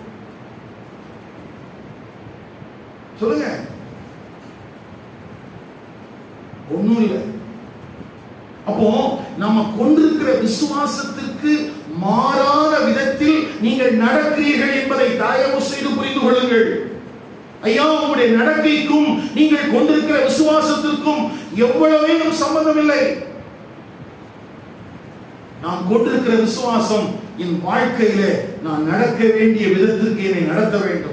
சொல்லுங்க ஒண்ணும் இல்லை அப்போ நம்ம கொண்டிருக்கிற விசுவாசத்திற்கு மாறான விதத்தில் நீங்கள் நடக்கிறீர்கள் என்பதை தயவு செய்து புரிந்து கொள்ளுங்கள் ஐயா உங்களுடைய நடக்கைக்கும் நீங்கள் கொண்டிருக்கிற விசுவாசத்திற்கும் எவ்வளவேனும் சம்பந்தம் இல்லை நான் கொண்டிருக்கிற விசுவாசம் என் வாழ்க்கையில நான் நடக்க வேண்டிய விதத்திற்கு என்னை நடத்த வேண்டும்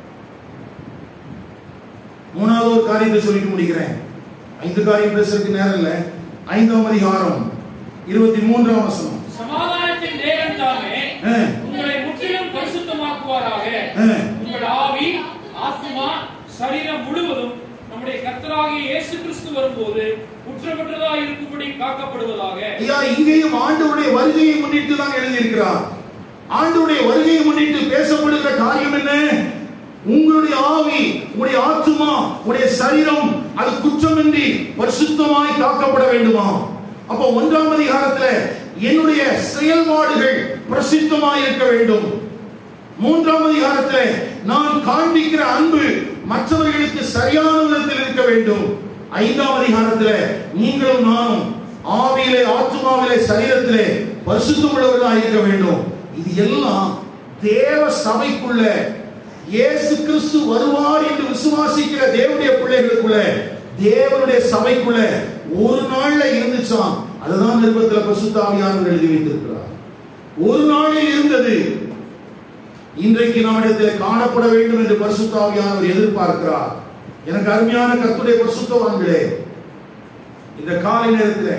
மூணாவது ஒரு காரியத்தை சொல்லிட்டு முடிக்கிறேன் ஐந்து காரியம் பேசுறதுக்கு நேரம் இல்லை ஐந்தாம் அதிகாரம் இருபத்தி மூன்றாம் வசனம் சமாதானத்தின் தேவன் தாமே ஆ, உங்களை முற்றிலும் பரிசுத்தமாக்குவாராக ஆ. உங்கள் ஆவி ஆத்மா சரீரம் முழுவதும் நம்முடைய கர்த்தராகிய இயேசு கிறிஸ்து வரும்போது குற்றமற்றதா இருக்கும்படி காக்கப்படுவதாக ஐயா இங்கேயும் ஆண்டவருடைய வருகையை முன்னிட்டு தான் எழுதியிருக்கிறார் ஆண்டவருடைய வருகையை முன்னிட்டு பேசப்படுகிற காரியம் என்ன உங்களுடைய ஆவி உங்களுடைய ஆத்துமா உங்களுடைய சரீரம் அது குற்றமின்றி பரிசுத்தமாய் காக்கப்பட வேண்டுமா அப்போ ஒன்றாம் அதிகாரத்துல என்னுடைய செயல்பாடுகள் பிரசித்தமாய் இருக்க வேண்டும் மூன்றாம் அதிகாரத்தில் நான் காண்பிக்கிற அன்பு மற்றவர்களுக்கு சரியான விதத்தில் இருக்க வேண்டும் ஐந்தாம் அதிகாரத்தில் நீங்களும் நானும் ஆவியிலே ஆத்மாவிலே சரீரத்திலே பரிசுத்தமுள்ளவர்களாக இருக்க வேண்டும் இது எல்லாம் தேவ சபைக்குள்ள இயேசு கிறிஸ்து வருவார் என்று விசுவாசிக்கிற தேவனுடைய பிள்ளைகளுக்குள்ள தேவனுடைய சபைக்குள்ள ஒரு நாள்ல இருந்துச்சாம் அதுதான் நிருபத்தில் பரிசுத்தாவியானவர் எழுதி வைத்திருக்கிறார் ஒரு நாளில் இருந்தது இன்றைக்கு நம்மிடத்தில் காணப்பட வேண்டும் என்று பரிசுத்தாவியானவர் எதிர்பார்க்கிறார் எனக்கு அருமையான கர்த்தருடைய பரிசுத்தவான்களே இந்த காலை நேரத்தில்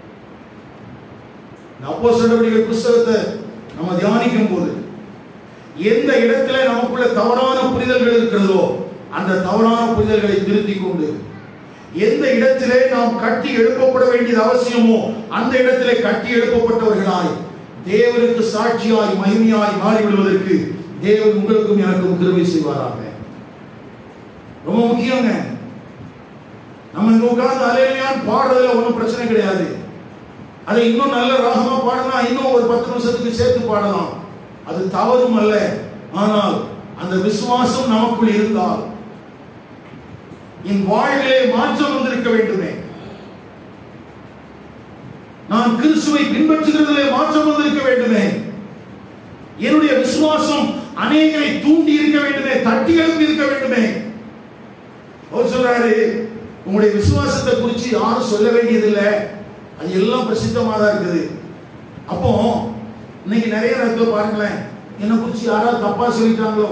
அப்போஸ்தலர்களுடைய புஸ்தகத்தை நம்ம தியானிக்கும் போது எந்த இடத்துல நமக்குள்ள தவறான புரிதல்கள் இருக்கிறதோ அந்த தவறான புரிதல்களை திருத்திக் கொண்டு எந்த இடத்திலே நாம் கட்டி எழுப்பப்பட வேண்டியது அவசியமோ அந்த இடத்திலே கட்டி எழுப்பப்பட்டவர்களாய் தேவனுக்கு சாட்சியாய் மகிமையாய் மாறிவிடுவதற்கு தேவன் உங்களுக்கும் எனக்கும் கிருபை செய்வாராக ரொம்ப முக்கியங்க நம்ம இங்க உட்கார்ந்து அலையிலையான்னு பாடுறதுல ஒன்றும் பிரச்சனை கிடையாது அதை இன்னும் நல்ல ராகமா பாடினா இன்னும் ஒரு பத்து நிமிஷத்துக்கு சேர்த்து பாடலாம் அது தவறும் அல்ல ஆனால் அந்த விசுவாசம் நமக்குள் இருந்தால் என் வாழ்விலே மாற்றம் வந்திருக்க வேண்டுமே நான் கிறிஸ்துவை பின்பற்றுகிறதிலே மாற்றம் வந்திருக்க வேண்டுமே என்னுடைய விசுவாசம் அநேகரை தூண்டி இருக்க வேண்டுமே தட்டி எழுப்பி இருக்க வேண்டுமே அவர் சொல்றாரு உங்களுடைய விசுவாசத்தை குறித்து யாரும் சொல்ல வேண்டியதில்லை அது எல்லாம் பிரசித்தமாக தான் இருக்குது அப்போ இன்னைக்கு நிறைய நேரத்தில் பாருங்களேன் என்னை குறித்து யாராவது தப்பா சொல்லிட்டாங்களோ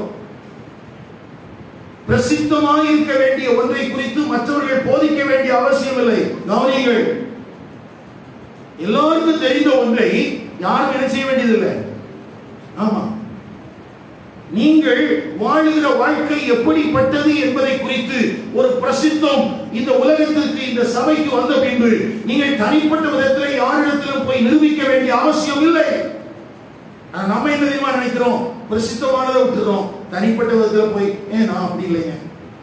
பிரசித்தமாக இருக்க வேண்டிய ஒன்றை குறித்து மற்றவர்கள் போதிக்க வேண்டிய அவசியம் இல்லை கவனியுங்கள் எல்லாருக்கும் தெரிந்த ஒன்றை யாரும் என்ன செய்ய வேண்டியதில்லை ஆமா நீங்கள் வாழுகிற வாழ்க்கை எப்படிப்பட்டது என்பதை குறித்து ஒரு பிரசித்தம் இந்த உலகத்திற்கு இந்த சபைக்கு வந்த பின்பு நீங்கள் தனிப்பட்ட விதத்தில் யாரிடத்திலும் போய் நிரூபிக்க வேண்டிய அவசியம் இல்லை ஆனா நம்ம என்ன தெரியுமா நினைக்கிறோம் பிரசித்தமானதை விட்டுறோம் தனிப்பட்ட விதத்துல போய் ஏன் நான் அப்படி இல்லைங்க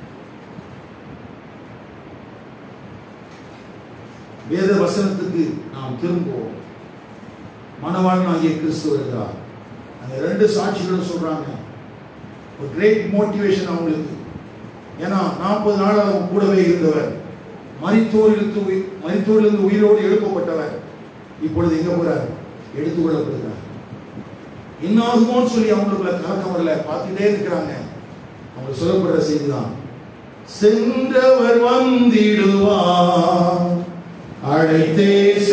வேத வசனத்துக்கு நாம் திரும்புவோம் மனவாளன் ஆகிய கிறிஸ்து வருகிறார் அந்த ரெண்டு சாட்சிகளும் சொல்றாங்க ஒரு கிரேட் மோட்டிவேஷன் அவங்களுக்கு ஏன்னா நாற்பது நாள் அவன் கூடவே இருந்தவர் மரித்தோரிலிருந்து உயி- மரித்தோரிலிருந்து உயிரோடு எழுப்பப்பட்டவர் இப்பொழுது எங்க போறார் எடுத்துக்கொள்ளப்படுகிறார் என்ன ஆகுமோன்னு சொல்லி அவங்களுக்குள்ள கலக்கம் வரல பார்த்துட்டே இருக்கிறாங்க அவங்க சொல்லப்படுற செய்திதான் சென்றவர் வந்திடுவார் அழைத்தே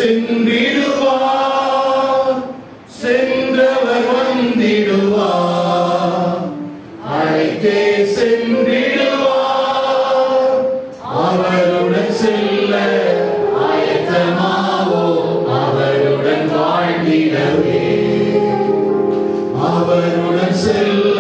சென்றிடுவார் சென்றவர் வந்திடுவார் அழைத்தே சென்றிடுவார் அவருடன் செல்ல ஆயத்தமாவோ அவருடன் வாழ்ந்திடவே அவருடன் செல்ல